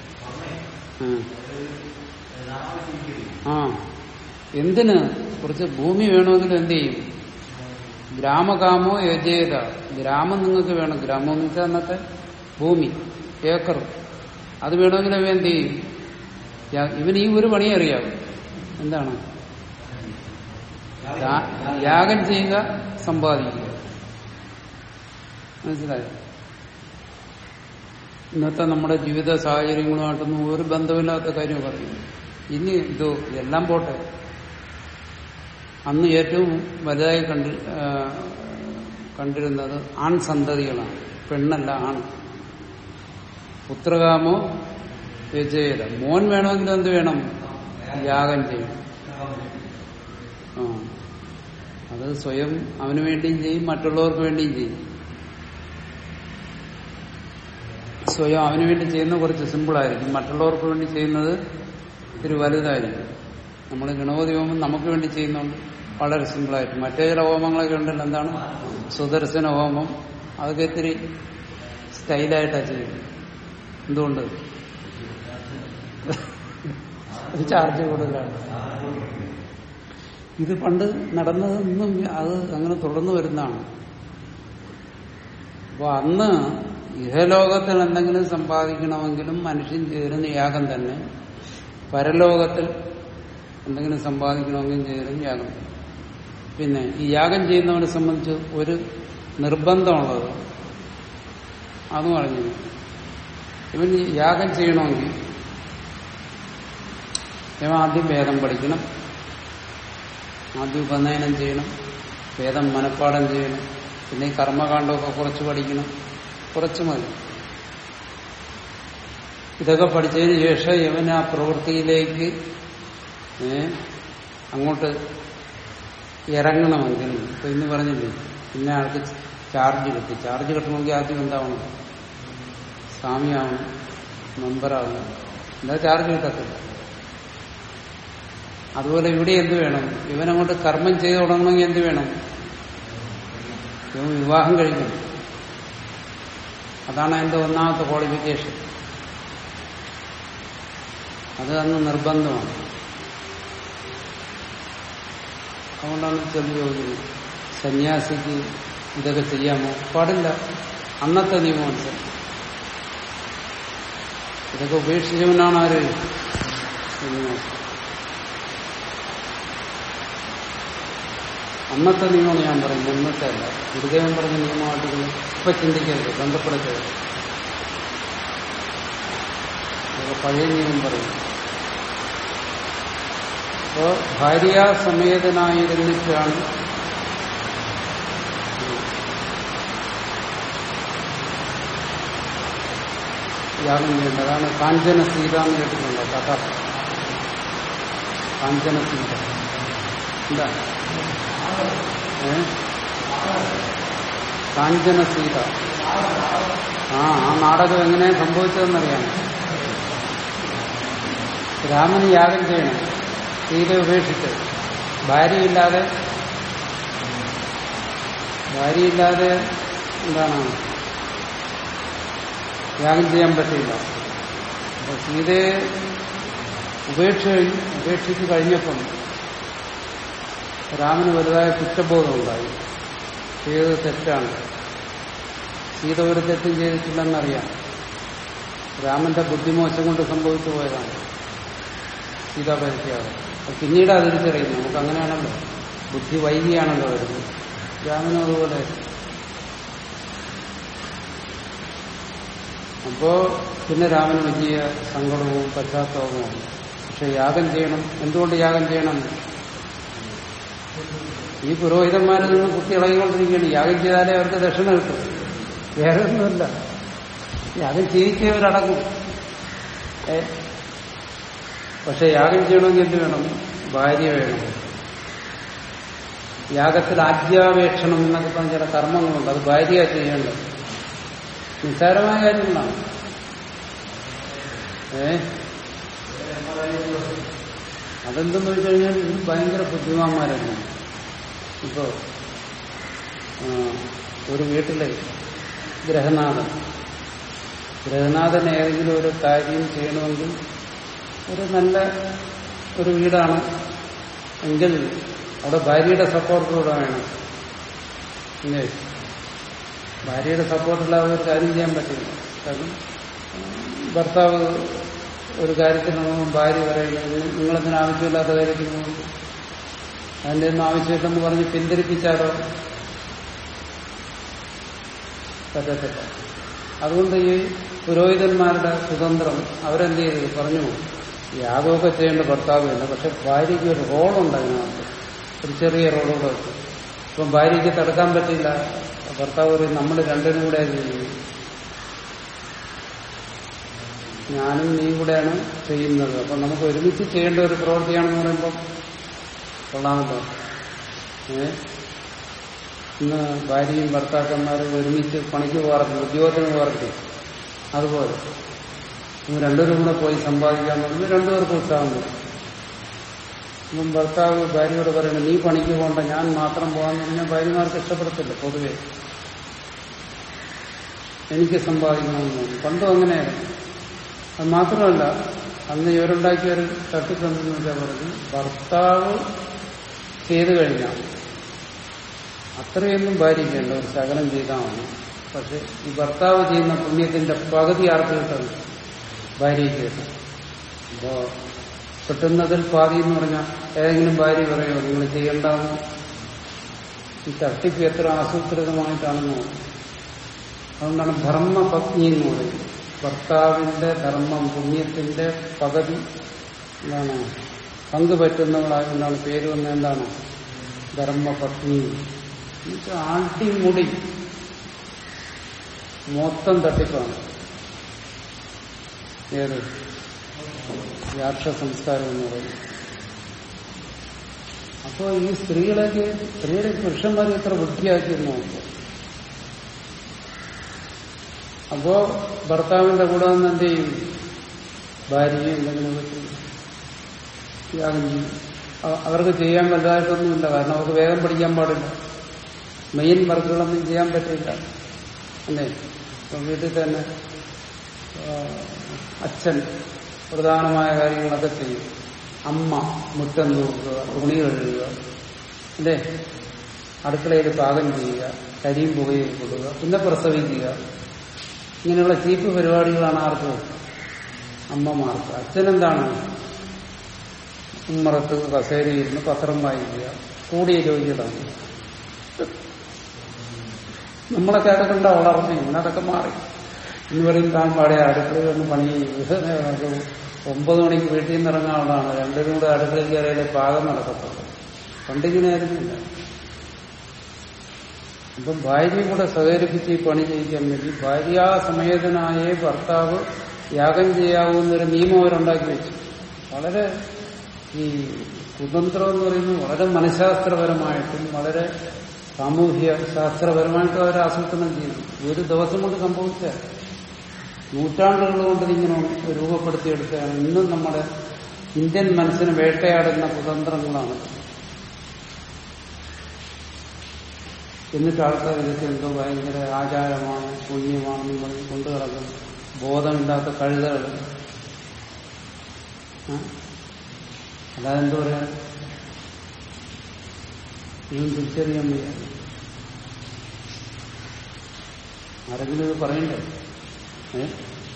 ആ. ആ എന്തിന് കുറച്ച് ഭൂമി വേണമെങ്കിൽ എന്ത് ചെയ്യും ഗ്രാമകാമോ യജേത ഗ്രാമം നിങ്ങൾക്ക് വേണം ഗ്രാമം എന്ന് വെച്ചാൽ അന്നത്തെ ഭൂമി ഏക്കർ അത് വേണമെങ്കിൽ അവ എന്ത് ചെയ്യും യാ- ഇവന് ഈ ഒരു പണി അറിയാം എന്താണ് യാ- യാഗം ചെയ്യുക സമ്പാദിക്കുക മനസ്സിലായോ ഇന്നത്തെ നമ്മുടെ ജീവിത സാഹചര്യങ്ങളുമായിട്ടൊന്നും ഒരു ബന്ധമില്ലാത്ത കാര്യം പറയുന്നു ഇനി ഇത് എല്ലാം പോട്ടെ അന്ന് ഏറ്റവും വലുതായി കണ്ടി ആ, കണ്ടിരുന്നത് ആൺസന്തതികളാണ് പെണ്ണല്ല ആണ് പുത്രകാമോ യജേത മോൻ വേണമെങ്കിൽ എന്ത് വേണം യാഗം ചെയ്യണം ആ അത് സ്വയം അവന് വേണ്ടിയും ചെയ്യും മറ്റുള്ളവർക്ക് വേണ്ടിയും ചെയ്യും സ്വയം അവന് വേണ്ടി ചെയ്യുന്നത് കുറച്ച് സിമ്പിളായിരിക്കും മറ്റുള്ളവർക്ക് വേണ്ടി ചെയ്യുന്നത് ഇത്തിരി വലുതായിരിക്കും നമ്മൾ ഗണപതി ഹോമം നമുക്ക് വേണ്ടി ചെയ്യുന്നുണ്ട് വളരെ സിമ്പിളായിട്ട് മറ്റേ ചില ഹോമങ്ങളൊക്കെ ഉണ്ടല്ലോ എന്താണ് സുദർശന ഹോമം അതൊക്കെ ഇത്തിരി സ്റ്റൈലായിട്ടാണ് ചെയ്യുന്നത് എന്തുകൊണ്ട് ഇത് ചാർജ് കൂടുതലാണ് ഇത് പണ്ട് നടന്നതൊന്നും അത് അങ്ങനെ തുടർന്നു വരുന്നതാണ് അപ്പൊ അന്ന് ഇഹലോകത്തിൽ എന്തെങ്കിലും സമ്പാദിക്കണമെങ്കിലും മനുഷ്യൻ ചെയ്തിരുന്ന യാഗം തന്നെ പരലോകത്തിൽ എന്തെങ്കിലും സമ്പാദിക്കണമെങ്കിലും ചെയ്തിരുന്ന യാഗം തന്നെ. പിന്നെ ഈ യാഗം ചെയ്യുന്നവനെ സംബന്ധിച്ച് ഒരു നിർബന്ധമുള്ളത് അത് പറഞ്ഞു ഇവൻ ഈ യാഗം ചെയ്യണമെങ്കിൽ ഇവൻ ആദ്യം വേദം പഠിക്കണം ആദ്യം ഉപനയനം ചെയ്യണം വേദം മനഃപ്പാഠം ചെയ്യണം പിന്നെ ഈ കർമ്മകാണ്ഡമൊക്കെ കുറച്ച് പഠിക്കണം കുറച്ച് മതി ഇതൊക്കെ പഠിച്ചതിന് ശേഷം ഇവൻ ആ പ്രവൃത്തിയിലേക്ക് ഏ, അങ്ങോട്ട് ഇറങ്ങണമെങ്കിൽ ഇപ്പൊ ഇന്ന് പറഞ്ഞില്ലേ പിന്നെ ആൾക്ക് ചാർജ് കിട്ടി ചാർജ് കിട്ടണമെങ്കിൽ ആദ്യം എന്താവണം സ്വാമിയാവണം മെമ്പറാവണം എന്താ ചാർജ് കിട്ടത്തില്ല അതുപോലെ ഇവിടെ എന്ത് വേണം ഇവനങ്ങോട്ട് കർമ്മം ചെയ്തു തുടങ്ങണമെങ്കിൽ എന്ത് വേണം ഇവൻ വിവാഹം കഴിക്കണം അതാണ് എന്റെ ഒന്നാമത്തെ ക്വാളിഫിക്കേഷൻ അത് അന്ന് നിർബന്ധമാണ് അതുകൊണ്ടാണ് ചെറിയ ചോദിക്കുന്നത് സന്യാസിക്ക് ഇതൊക്കെ ചെയ്യാമോ പാടില്ല അന്നത്തെ നിയമം അനുസരിച്ച് ഇതൊക്കെ ഉപേക്ഷിച്ചവനാണ് ആര് സന്യാസി അന്നത്തെ നിയമമാണ് ഞാൻ പറയുന്നത് ഇന്നത്തെ അല്ല ഗുരുദേവൻ പറഞ്ഞ നിയമമായിട്ട് നിങ്ങൾ ഇപ്പൊ ചിന്തിക്കരുത് ബന്ധപ്പെടുത്തരുത് അതൊക്കെ പഴയ നിയമം പറയും അപ്പോ ഭാര്യ സമേതനായിരുന്നിട്ടാണ് യാഗം ചെയ്യേണ്ടത് അതാണ് കാഞ്ചന സീത എന്ന് കേട്ടിട്ടുണ്ടോ കഥ കാഞ്ചന സീത എന്താ ഏ കാഞ്ചന സീത ആ ആ നാടകം എങ്ങനെ സംഭവിച്ചതെന്നറിയാം രാമന് യാഗം ചെയ്യണം സീത ഉപേക്ഷിച്ച് ഭാര്യയില്ലാതെ ഭാര്യയില്ലാതെ എന്താണ് യാഗം ചെയ്യാൻ പറ്റില്ല അപ്പൊ സീതയെ ഉപേക്ഷ ഉപേക്ഷിച്ച് കഴിഞ്ഞപ്പം രാമന് വലുതായ കുറ്റബോധം ഉണ്ടായി ചെയ്തത് തെറ്റാണ് സീത ഒരു തെറ്റും ചെയ്തിട്ടില്ലെന്നറിയാം രാമന്റെ ബുദ്ധിമോശം കൊണ്ട് സംഭവിച്ചു പോയതാണ് സീതാ പരിത്യാഗം അപ്പൊ പിന്നീട് അത് തിരിച്ചറിയുന്നു നമുക്ക് അങ്ങനെയാണല്ലോ ബുദ്ധി വൈകിയാണല്ലോ വരുന്നത് രാമനും അതുപോലെ അപ്പോ പിന്നെ രാമന് വലിയ സങ്കടവും പശ്ചാത്തലവും പക്ഷെ യാഗം ചെയ്യണം എന്തുകൊണ്ട് യാഗം ചെയ്യണം ഈ പുരോഹിതന്മാരിൽ നിന്ന് കുത്തി ഇളകിക്കൊണ്ടിരിക്കുകയാണ് യാഗം ചെയ്താലേ അവർക്ക് ദക്ഷിണ കിട്ടും വേറെ ഒന്നുമില്ല യാഗം ചെയ്യിച്ചവരടങ്ങും ഏ പക്ഷെ യാഗം ചെയ്യണമെങ്കിൽ എന്ത് വേണം ഭാര്യ വേണം യാഗത്തിൽ ആജ്ഞാപേക്ഷണം എന്നൊക്കെ പറഞ്ഞ ചില കർമ്മങ്ങളുണ്ട് അത് ഭാര്യ ചെയ്യേണ്ടത് നിസ്സാരമായ കാര്യങ്ങളാണ് ഏ അതെന്തെന്ന് വെച്ച് കഴിഞ്ഞാൽ ഇത് ഭയങ്കര ബുദ്ധിമാന്മാരാണ് ഇപ്പോ ആ, ഒരു വീട്ടിലെ ഗ്രഹനാഥൻ ഗ്രഹനാഥൻ ഏതെങ്കിലും ഒരു കാര്യം ചെയ്യണമെങ്കിൽ ഒരു നല്ല ഒരു വീടാണ് എങ്കിൽ അവിടെ ഭാര്യയുടെ സപ്പോർട്ടോടെ വേണം ഇല്ലേ ഭാര്യയുടെ സപ്പോർട്ടില്ലാതെ ഒരു കാര്യം ചെയ്യാൻ പറ്റില്ല കാരണം ഉം, ഭർത്താവ് ഒരു കാര്യത്തിന് പോകുമ്പോൾ ഭാര്യ പറയുന്നത് നിങ്ങളെന്തിനും ആവശ്യമില്ലാത്ത കാര്യത്തിന് പോകുമ്പോൾ അതിന്റെ ഒന്നും ആവശ്യമില്ലെന്ന് പറഞ്ഞ് പിന്തിരിപ്പിച്ചാലോ പറ്റത്തില്ല അതുകൊണ്ട് ഈ പുരോഹിതന്മാരുടെ സ്വതന്ത്രം അവരെന്ത് ചെയ്തു പറഞ്ഞു യാഗമൊക്കെ ചെയ്യേണ്ട ഭർത്താവില്ല പക്ഷെ ഭാര്യയ്ക്ക് ഒരു റോളുണ്ട് അതിനകത്ത് ഒരു ചെറിയ റോളുകൂടെ വെച്ചു ഇപ്പം ഭാര്യയ്ക്ക് തടുക്കാൻ പറ്റില്ല ഭർത്താവ് പറയും നമ്മൾ രണ്ടിനും കൂടെ ചെയ്യുന്നത് ഞാനും നീ കൂടെയാണ് ചെയ്യുന്നത് അപ്പൊ നമുക്ക് ഒരുമിച്ച് ചെയ്യേണ്ട ഒരു പ്രവൃത്തിയാണെന്ന് പറയുമ്പോൾ കൊള്ളാമല്ലോ ഏ ഇന്ന് ഭാര്യയും ഭർത്താക്കന്മാരും ഒരുമിച്ച് പണിക്ക് പോകാറില്ല ഉദ്യോഗത്തിന് പോകാറില്ല അതുപോലെ നിങ്ങൾ രണ്ടുപേരും കൂടെ പോയി സമ്പാദിക്കാൻ പറഞ്ഞാൽ രണ്ടുപേർക്കും ഉത്സാഹം വരും ഇപ്പം ഭർത്താവ് ഭാര്യയോട് പറയണം നീ പണിക്ക് പോകണ്ട ഞാൻ മാത്രം പോകാന്ന് പറഞ്ഞാൽ ഭാര്യമാർക്ക് ഇഷ്ടപ്പെടത്തില്ല പൊതുവെ എനിക്ക് സമ്പാദിക്കണമെന്ന് തോന്നും പണ്ടും അങ്ങനെയായിരുന്നു അത് മാത്രമല്ല അന്ന് ഇവരുണ്ടാക്കിയ ഒരു തട്ടിപ്പെന്ന് വെച്ചാൽ പറഞ്ഞു ഭർത്താവ് ചെയ്തു കഴിഞ്ഞാൽ അത്രയൊന്നും ഭാര്യയ്ക്കേണ്ട ഒരു ശകലം ചെയ്താൽ മതി പക്ഷെ ഈ ഭർത്താവ് ചെയ്യുന്ന പുണ്യത്തിന്റെ പകുതി ആർക്ക് കിട്ടുന്നു ഭാര്യയ്ക്ക് കിട്ടും അപ്പോ കിട്ടുന്നതിൽ പാതി എന്ന് പറഞ്ഞാൽ ഏതെങ്കിലും ഭാര്യ പറയുമോ നിങ്ങൾ ചെയ്യേണ്ടെന്ന് ഈ തട്ടിപ്പ് എത്ര ആസൂത്രിതമായിട്ടാണെന്ന് നോക്കും അതുകൊണ്ടാണ് ധർമ്മപത്നി എന്ന് പറയുന്നത് ഭർത്താവിന്റെ ധർമ്മം പുണ്യത്തിന്റെ പകുതി എന്താണ് പങ്ക് പറ്റുന്നവളായതുകൊണ്ടാണ് പേര് വന്ന എന്താണ് ധർമ്മപത്നി എന്നുവെച്ചാൽ ആട്ടിമുടി മൊത്തം തട്ടിപ്പാണ് ഏത് യാക്ഷ സംസ്കാരം എന്ന് പറയുന്നത് അപ്പോ ഈ സ്ത്രീകളൊക്കെ സ്ത്രീകളെ പുരുഷന്മാരെ എത്ര വൃത്തിയാക്കിയെന്ന് നോക്കുക അപ്പോ ഭർത്താവിന്റെ കൂടെ നിന്ന് എന്ത് ചെയ്യും ഭാര്യയെ എന്തെങ്കിലും ത്യാഗം ചെയ്യും അ- അവർക്ക് ചെയ്യാൻ വലുതായിട്ടൊന്നുമില്ല കാരണം അവർക്ക് വേഗം പഠിക്കാൻ പാടില്ല മെയിൻ വർക്കുകളൊന്നും ചെയ്യാൻ പറ്റില്ല അല്ലേ ഇപ്പൊ വീട്ടിൽ തന്നെ ആ, അച്ഛൻ പ്രധാനമായ കാര്യങ്ങളൊക്കെ ചെയ്യും അമ്മ മുറ്റം തൂക്കുക തുണി കഴുകുക അല്ലേ അടുക്കളയിൽ പാകം ചെയ്യുക കരിയും പുകയും കൊടുക്കുക പിന്നെ പ്രസവിക്കുക ഇങ്ങനെയുള്ള ചീപ്പ് പരിപാടികളാണ് ആർക്ക് അമ്മമാർക്ക് അച്ഛനെന്താണ് ഉമ്മറത്ത് കസേരയിരുന്ന് പത്രം വായിക്കുക കൂടിയ ജോലിയിടാണ് നമ്മളൊക്കെ അതൊക്കെ ഉണ്ടാ വളർന്നു ഇന്ന് അതൊക്കെ മാറി ഇന്ന് പറയും താൻ പാടിയ അടുക്കളയിൽ ഒന്ന് പണി ചെയ്യും ഒമ്പത് മണിക്ക് വീട്ടിൽ നിന്ന് ഇറങ്ങാനുള്ളതാണ് രണ്ടിനും കൂടെ അടുക്കളയിൽ കയറിയാലേ പാകം നടക്കത്തുള്ളൂ പണ്ടിങ്ങനെ ആയിരുന്നില്ല ഇപ്പം ഭാര്യയും കൂടെ സഹകരിപ്പിച്ച് ഈ പണി ചെയ്യിക്കാൻ വേണ്ടി ഭാര്യാസമേതനായ ഭർത്താവ് യാഗം ചെയ്യാവുന്നൊരു നിയമം അവരുണ്ടാക്കി വെച്ചു വളരെ ഈ കുതന്ത്രം എന്ന് പറയുന്നത് വളരെ മനഃശാസ്ത്രപരമായിട്ടും വളരെ സാമൂഹ്യ ശാസ്ത്രപരമായിട്ടും അവർ ആസൂത്രണം ചെയ്യുന്നു ഒരു ദിവസം കൊണ്ട് സംഭവിച്ച നൂറ്റാണ്ടുകൾ കൊണ്ട് ഇങ്ങനെ രൂപപ്പെടുത്തിയെടുക്കുകയാണ് ഇന്നും നമ്മുടെ ഇന്ത്യൻ മനസ്സിന് വേട്ടയാടുന്ന കുതന്ത്രങ്ങളാണ് എന്നിട്ട് ആൾക്കാർ ഇതൊക്കെ എന്തോ ഭയങ്കര ആചാരമാണ് പുണ്യമാണെന്ന് പറഞ്ഞ് കൊണ്ടു കിടക്കും ബോധമില്ലാത്ത കഴുതകൾ ആ? അല്ലാതെ എന്ത് പറയാ ഇതൊന്നും തിരിച്ചറിയാൻ വയ്യ ആരെങ്കിലും ഇത് പറയണ്ടേ ഏ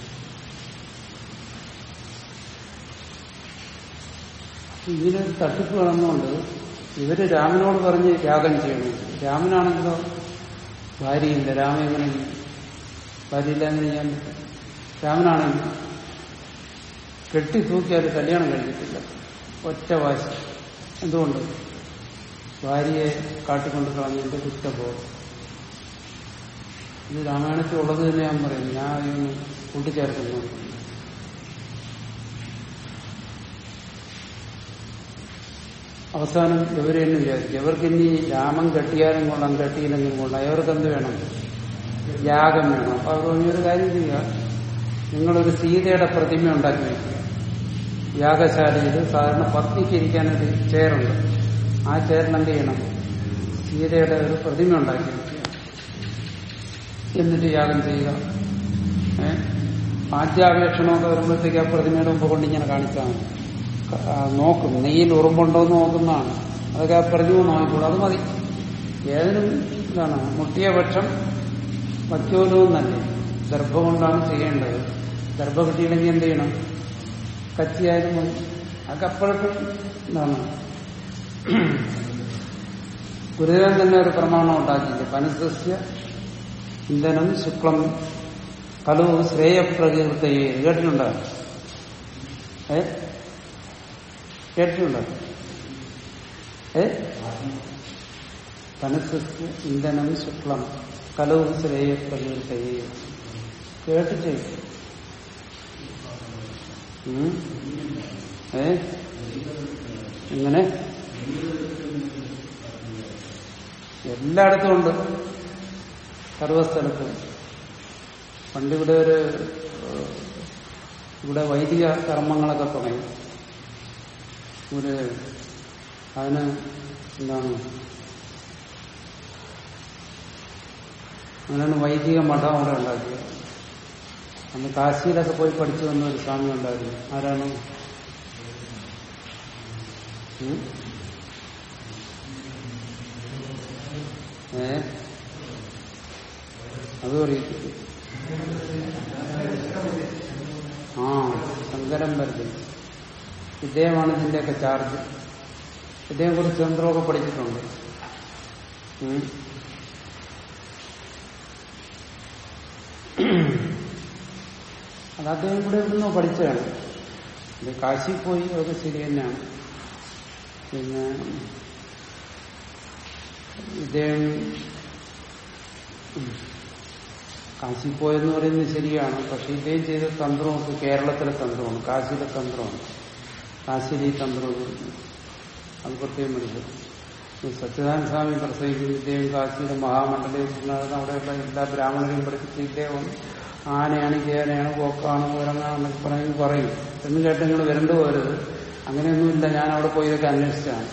ഇതിനൊരു തട്ടിപ്പ് കാണുന്നതുകൊണ്ട് ഇവര് രാമനോട് പറഞ്ഞ് യാഗം ചെയ്യണം രാമനാണെങ്കിലോ ഭാര്യയില്ല രാമൻ എങ്ങനെ ചെയ്യും ഭാര്യയില്ല എങ്ങനെ ചെയ്യാൻ പറ്റും രാമനാണെങ്കിൽ കെട്ടി തൂക്കിയാൽ കല്യാണം കഴിക്കത്തില്ല ഒറ്റ വാശി എന്തുകൊണ്ട് ഭാര്യയെ കാട്ടിക്കൊണ്ട് കളഞ്ഞതിന്റെ കുറ്റബോധം ഇത് രാമായണത്തിൽ ഉള്ളത് തന്നെ ഞാൻ പറയും ഞാൻ അതിന് കൂട്ടിച്ചേർക്കുന്നു അവസാനം ഇവരെ തന്നെ വിചാരിച്ചു ഇവർക്ക് ഇനി രാമൻ കെട്ടിയാലും കൊള്ളാം കെട്ടിയില്ലെങ്കിലും കൊള്ളാം ഇവർക്ക് എന്ത് വേണം യാഗം വേണം അപ്പൊ അവർ പറഞ്ഞൊരു കാര്യം ചെയ്യുക നിങ്ങളൊരു സീതയുടെ പ്രതിമ ഉണ്ടാക്കി വയ്ക്കുക യാഗശാലയിൽ സാധാരണ പത്നിക്ക് ഇരിക്കാനൊരു ചെയറുണ്ട് ആ ചെയറിൽ എന്ത് ചെയ്യണം സീതയുടെ ഒരു പ്രതിമ ഉണ്ടാക്കി വയ്ക്കുക എന്നിട്ട് യാഗം ചെയ്യുക ഏ പാദ്യാപേക്ഷണമൊക്കെ വരുമ്പോഴത്തേക്ക് ആ പ്രതിമയുടെ മുമ്പ് കൊണ്ട് ഇങ്ങനെ കാണിച്ചാൽ മതി ക- ആ, നോക്കും നെയ്യിൽ ഉറുമ്പുണ്ടോ എന്ന് നോക്കുന്നതാണ് അതൊക്കെ ആ പ്രതിമ നോക്കിക്കോളൂ അത് മതി ഏതിനും ഇതാണ് മുട്ടിയ പക്ഷം വയ്ക്കോലും തന്നെ ഗർഭം കൊണ്ടാണ് ചെയ്യേണ്ടത് ഗർഭം കിട്ടിയില്ലെങ്കിൽ എന്ത് ചെയ്യണം കച്ചിയായാലും മതി അതൊക്കെ അപ്പോഴൊക്കെ എന്താണ് ഗുരുദേവൻ തന്നെ ഒരു പ്രമാണം ഉണ്ടാക്കിയില്ല പനസസ്യ ഇന്ധനം ശുക്ലം കലു ശ്രേയപ്രകീർത്തയെ കേട്ടിട്ടുണ്ടോ ഏ കേട്ടിട്ടുണ്ടോ ഏ പനസസ്യ ഇന്ധനം ശുക്ലം കലു ശ്രേയപ്രകീർത്തയെ കേട്ടിട്ടേ ഉം? ഏ എങ്ങനെ എല്ലായിടത്തും ഉണ്ട് സർവസ്ഥലത്തും പണ്ടിവിടെ ഒരു ഏഹ്, ഇവിടെ വൈദിക കർമ്മങ്ങളൊക്കെ തുടങ്ങി ഒരു അതിന് എന്താണ് അങ്ങനെയാണ് വൈദിക മഠം അവിടെ ഉണ്ടാക്കിയത് അന്ന് കാശിയിലൊക്കെ പോയി പഠിച്ചു വന്ന ഒരു സ്വാമി ഉണ്ടായിരുന്നു ആരാണ് ഉം? ഏ അതും അറിയത്തില്ല ആ ശങ്കരം വരുത് ഇദ്ദേഹമാണ് ഇതിന്റെയൊക്കെ ചാർജ് ഇദ്ദേഹം കുറിച്ച് തന്ത്രമൊക്കെ പഠിച്ചിട്ടുണ്ട് ഉം. അത് അദ്ദേഹം ഇവിടെ എവിടുന്നോ പഠിച്ചതാണ് ഇത് കാശി പോയി അതൊക്കെ ശരി തന്നെയാണ് പിന്നെ ഇദ്ദേഹം ഉം, കാശി പോയെന്ന് പറയുന്നത് ശരിയാണ് പക്ഷെ ഇദ്ദേഹം ചെയ്ത തന്ത്രമൊക്കെ കേരളത്തിലെ തന്ത്രമാണ് കാശിയിലെ തന്ത്രമാണ് കാശിയിലെ ഈ തന്ത്രമൊന്നും അത് പ്രത്യേകം പഠിക്കും സച്ചിദാനന്ദ സ്വാമി പ്രസംഗിക്കുന്ന ഇദ്ദേഹം കാശിയിലെ മഹാമണ്ഡലേശ്വരനാണ് അവിടെയുള്ള എല്ലാ ബ്രാഹ്മണരെയും പഠിപ്പിച്ച് ഇദ്ദേഹം ആനയാണ് ചേനയാണ് പോക്കാണ് കുരങ്ങാണെന്നൊക്കെ പറയും പറയും എന്ന് കേട്ട് നിങ്ങൾ വരണ്ടു പോരുത് അങ്ങനെയൊന്നുമില്ല ഞാൻ അവിടെ പോയി ഇതൊക്കെ അന്വേഷിച്ചാണ്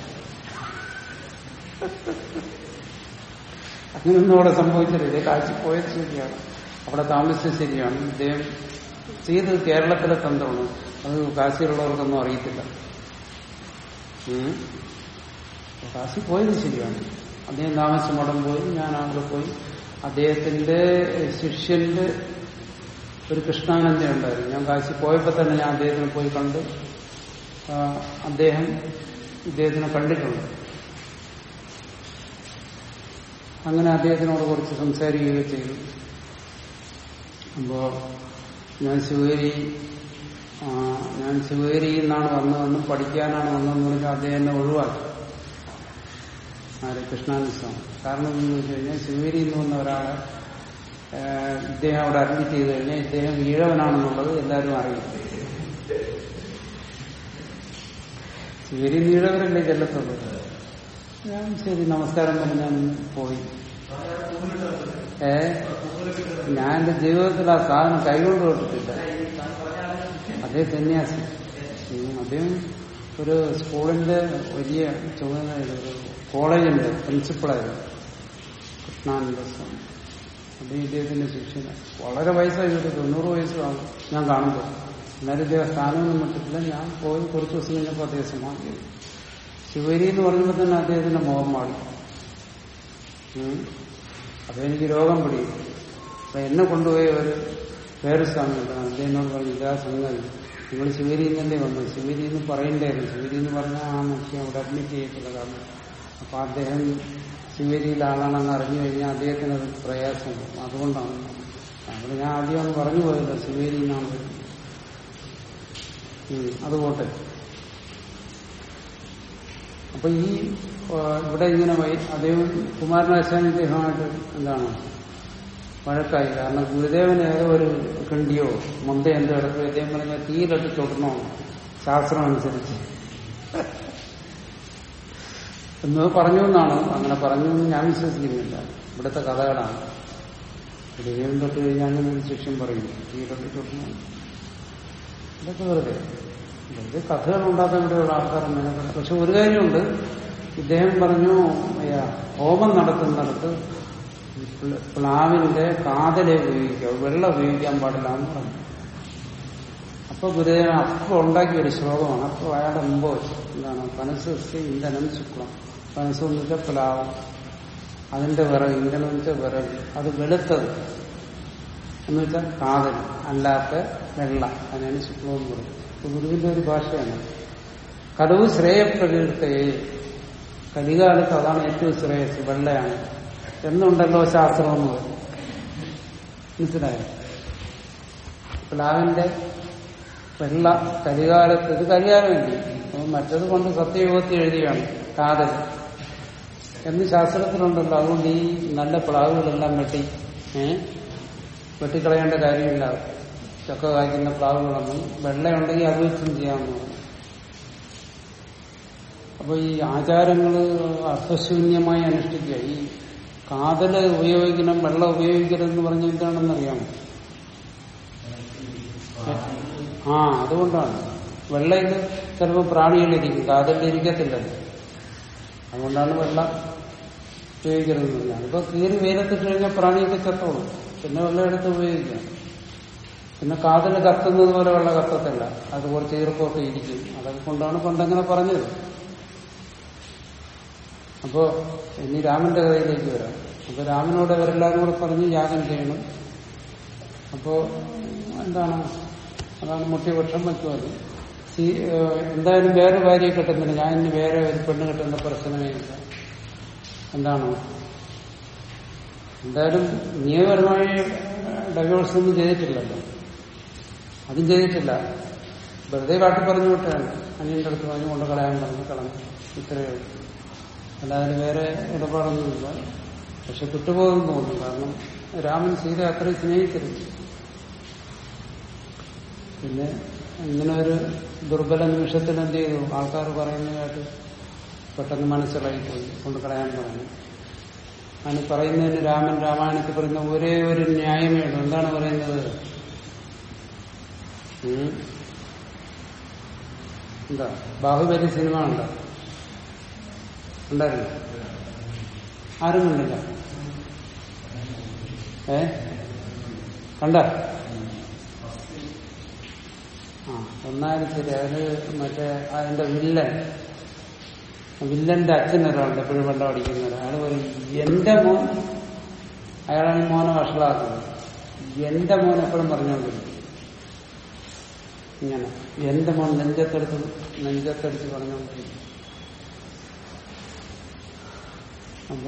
അങ്ങനെയൊന്നും അവിടെ സംഭവിച്ചിട്ടില്ല കാശി പോയത് ശരിയാണ് അവിടെ താമസിച്ചത് ശരിയാണ് ഇദ്ദേഹം ചെയ്തത് കേരളത്തിലെ തന്ത്രമാണ് അത് കാശിയിലുള്ളവർക്കൊന്നും അറിയത്തില്ല ഉം. അപ്പൊ കാശി പോയത് ശരിയാണ് അദ്ദേഹം താമസിച്ച മഠം പോയി ഞാൻ അവിടെ പോയി അദ്ദേഹത്തിന്റെ ശിഷ്യന്റെ ഒരു കൃഷ്ണാനന്ദ ഉണ്ടായിരുന്നു ഞാൻ കാശി പോയപ്പോ തന്നെ ഞാൻ അദ്ദേഹത്തിനെ പോയി കണ്ട് ആ, അദ്ദേഹം ഇദ്ദേഹത്തിനെ കണ്ടിട്ടുണ്ട് അങ്ങനെ അദ്ദേഹത്തിനോട് കുറച്ച് സംസാരിക്കുകയൊക്കെ ചെയ്തു അപ്പോ ഞാൻ ശിവേരി ആ, ഞാൻ ശിവേരിയിൽ നിന്നാണ് വന്നതെന്നും പഠിക്കാനാണ് വന്നതെന്ന് പറഞ്ഞാൽ അദ്ദേഹം എന്നെ ഒഴിവാക്കി ആര് കൃഷ്ണാനന്ദ സ്വാമി കാരണം എന്ന് വെച്ച് കഴിഞ്ഞാൽ ശിവേരിയിൽ നിന്ന് വന്ന ഒരാളെ ആ, ഇദ്ദേഹം അവിടെ അഡ്മിറ്റ് ചെയ്ത് കഴിഞ്ഞാൽ ഇദ്ദേഹം ഈഴവനാണെന്നുള്ളത് എല്ലാവരും അറിയും ശിവേരിയിൽ ഈഴവരല്ലേ ചെല്ലത്തുള്ളൂ ഞാൻ ശരി നമസ്കാരം പറഞ്ഞ് ഞാൻ പോയി ഏ ഞാൻ എന്റെ ജീവിതത്തിൽ ആ സാധനം കൈകൊണ്ട് തൊട്ടിട്ടില്ല അതേ സന്യാസി ഉം, അദ്ദേഹം ഒരു സ്കൂളിന്റെ വലിയ ചുമതല ഒരു കോളേജിന്റെ പ്രിൻസിപ്പളായിരുന്നു കൃഷ്ണാനന്ദ സ്വാമി അദ്ദേഹം ഇദ്ദേഹത്തിന്റെ ശിഷ്യന വളരെ വയസ്സായി ഒരു തൊണ്ണൂറ് വയസ്സാണ് ഞാൻ കാണുമ്പോൾ എന്നാലും ഇദ്ദേഹം സ്ഥാനമൊന്നും വിട്ടിട്ടില്ല ഞാൻ പോയി കുറച്ച് ദിവസം കഴിഞ്ഞപ്പോൾ അദ്ദേഹം സമാധി ശിവരി എന്ന് പറഞ്ഞപ്പോൾ തന്നെ അദ്ദേഹത്തിന്റെ മുഖം മാറി ഉം. അപ്പൊ എനിക്ക് രോഗം പിടിയും അപ്പൊ എന്നെ കൊണ്ടുപോയ ഒരു വേറെ സ്വാമി ഉണ്ട് അദ്ദേഹത്തിനോട് പറഞ്ഞു ഇതാ സംഗതി നിങ്ങൾ ശിവരിയിൽ നിന്നല്ലേ വന്നു ശിവരി എന്ന് പറയണ്ടായിരുന്നു ശിവരി എന്ന് പറഞ്ഞാൽ ആ മനുഷ്യൻ അവിടെ അഡ്മിറ്റ് ചെയ്യത്തില്ല കാരണം അപ്പൊ അദ്ദേഹം ശിവരിയിൽ ആളാണെന്ന് അറിഞ്ഞു കഴിഞ്ഞാൽ അദ്ദേഹത്തിന് അത് പ്രയാസമുണ്ട് അതുകൊണ്ടാണ് അതുകൊണ്ട് ഞാൻ ആദ്യം ഒന്ന് പറഞ്ഞു പോയല്ലോ ശിവേരി എന്നാണ് വരുന്നത് ഉം, അത് പോട്ടെ അപ്പൊ ഈ ആ, ഇവിടെ ഇങ്ങനെ വൈ- അദ്ദേഹം കുമാരനാശാൻ ഇദ്ദേഹമായിട്ട് എന്താണ് വഴക്കായി കാരണം ഗുരുദേവന് ഏതോ ഒരു കിണ്ടിയോ മന്ദ എന്തോ എടുക്കും ഇദ്ദേഹം പറഞ്ഞാൽ തീയിലിട്ട് തൊടണോ ശാസ്ത്രം അനുസരിച്ച് എന്ന് പറഞ്ഞു എന്നാണ് അങ്ങനെ പറഞ്ഞു എന്ന് ഞാൻ വിശ്വസിക്കുന്നില്ല ഇവിടുത്തെ കഥകളാണ് ഗുരുദേവൻ തൊട്ട് കഴിഞ്ഞാൽ അങ്ങനെ ഒരു ശിക്ഷ്യം പറയും തീയിലിട്ട് തൊടണോ ഇതൊക്കെ വെറുതെ ഇത് കഥകൾ ഉണ്ടാക്കാൻ ഇവിടെയുള്ള ആൾക്കാർ മെനക്കെടും പക്ഷെ ഒരു കാര്യമുണ്ട് ഇദ്ദേഹം പറഞ്ഞു അയ്യ, ഹോമം നടത്തുന്നിടത്ത് ഈ പ്ല- പ്ലാവിന്റെ കാതലെ ഉപയോഗിക്കുക വെള്ളം ഉപയോഗിക്കാൻ പാടില്ല എന്ന് പറഞ്ഞു അപ്പൊ ഗുരുദേവൻ അപ്പൊ ഉണ്ടാക്കിയ ഒരു ശ്ലോകമാണ് അപ്പൊ അയാളുടെ മുമ്പ് വെച്ചു എന്താണ് പനസസ്യ ഇന്ധനം ശുക്ലം പനസ് എന്ന് വെച്ചാൽ പ്ലാവ് അതിന്റെ വിറക് ഇന്ധനം എന്ന് വെച്ചാൽ വിറക് അത് വെളുത്തത് എന്ന് വെച്ചാൽ കാതൽ അല്ലാത്ത വെള്ള അതിനാണ് ശുക്ലം എന്ന് പറയുന്നത് ഇത് ഗുരുവിന്റെ ഒരു ഭാഷയാണ് കടവ് ശ്രേയപ്രകീർത്തയെ കലികാലത്ത് അതാണ് ഏറ്റവും ശ്രേയസ് വെള്ളയാണ് എന്നുണ്ടല്ലോ ശാസ്ത്രം എന്ന് പറയും മനസ്സിലായോ പ്ലാവിന്റെ വെള്ള കലികാലത്ത് ഇത് കലികാലമല്ലേ അപ്പൊ മറ്റത് കൊണ്ട് സത്യയുഗത്തിൽ എഴുതിയാണ് കാതൽ എന്ന് ശാസ്ത്രത്തിലുണ്ടല്ലോ അതുകൊണ്ട് ഈ നല്ല പ്ലാവുകളെല്ലാം വെട്ടി ഏഹ് വെട്ടിക്കളയേണ്ട കാര്യമില്ല ചക്ക കായ്ക്കുന്ന പ്ലാവുകളൊന്നും വെള്ളയുണ്ടെങ്കിൽ അത് വെച്ചും ചെയ്യാമെന്ന് പറഞ്ഞു അപ്പൊ ഈ ആചാരങ്ങൾ അർത്ഥശൂന്യമായി അനുഷ്ഠിക്കുക ഈ കാതല് ഉപയോഗിക്കണം വെള്ളം ഉപയോഗിക്കരുതെന്ന് പറഞ്ഞ എന്താണെന്നറിയാമോ ആ അതുകൊണ്ടാണ് വെള്ളയിൽ ചിലപ്പോൾ പ്രാണികളിരിക്കും കാതലിരിക്കത്തില്ലല്ലോ അതുകൊണ്ടാണ് വെള്ളം ഉപയോഗിക്കരുതെന്ന് അതിപ്പോ കീറി വെയിലത്തിട്ട് കഴിഞ്ഞാൽ പ്രാണിയൊക്കെ ചത്തോളൂ പിന്നെ വെള്ളം എടുത്ത് ഉപയോഗിക്കാം പിന്നെ കാതിൽ കത്തുന്നത് പോലെ വെള്ളം കത്തത്തില്ല അത് കുറച്ച് ഈർപ്പമൊക്കെ ഇരിക്കും അതൊക്കെ കൊണ്ടാണ് പണ്ടങ്ങനെ പറഞ്ഞത് അപ്പോ ഇനി രാമന്റെ കഥയിലേക്ക് വരാം അപ്പൊ രാമനോട് അവരെല്ലാവരും കൂടെ പറഞ്ഞ് യാഗം ചെയ്യണം അപ്പോ എന്താണ് അതാണ് മുഖ്യപക്ഷം വയ്ക്കുന്നത് സീ- ഏഹ് എന്തായാലും വേറെ ഭാര്യയെ കിട്ടുന്നില്ല ഞാൻ ഇനി വേറെ ഒരു പെണ്ണ് കിട്ടുന്ന പ്രശ്നമേ ഇല്ല എന്താണ് എന്തായാലും നിയമപരമായി ഡൈവേഴ്സ് ഒന്നും ചെയ്തിട്ടില്ലല്ലോ അതും ചെയ്തിട്ടില്ല വെറുതെ കാട്ടി പറഞ്ഞു വിട്ടാണ് അനിയന്റെ അടുത്ത് പറഞ്ഞു കൊണ്ട് കളയാൻ പറഞ്ഞു കളഞ്ഞു ഇത്രയേ ഉള്ളൂ അല്ലാതെ വേറെ ഇടപാടൊന്നുമില്ല പക്ഷെ വിട്ടുപോകുന്നു തോന്നുന്നു കാരണം രാമൻ സീത അത്രയും സ്നേഹിച്ചിരുന്നു പിന്നെ ഇങ്ങനെ ഒരു ദുർബല നിമിഷത്തിൽ എന്ത് ചെയ്തു ആൾക്കാർ പറയുന്നതായിട്ട് പെട്ടെന്ന് മനസ്സിലായി പോയി കൊണ്ട് കളയാൻ പറഞ്ഞു അതിന് പറയുന്നതിന് രാമൻ രാമായണത്തിൽ പറയുന്ന ഒരേ ഒരു ന്യായമേ ഉള്ളൂ എന്താണ് പറയുന്നത് ഉം? എന്താ ബാഹുബലി സിനിമ ഉണ്ടോ ഉണ്ടായിരുന്നു ആരും കണ്ടില്ല ഏ കണ്ട ആ ഒന്നായാലും ശരി അത് മറ്റേ അതിന്റെ വില്ലൻ വില്ലന്റെ അച്ഛൻ ഒരാളുണ്ട് എപ്പോഴും വെള്ളം അടിക്കുന്ന ഒരാൾ പറയും എന്റെ മോൻ അയാളാണ് ഈ മോനെ വഷളാക്കുന്നത് എന്റെ മോൻ എപ്പോഴും പറഞ്ഞുകൊണ്ടിരിക്കും ഇങ്ങനെ എന്റെ മോൻ നെഞ്ചത്തെടുത്ത് നെഞ്ചത്തടിച്ച് പറഞ്ഞുകൊണ്ടിരിക്കും അപ്പോ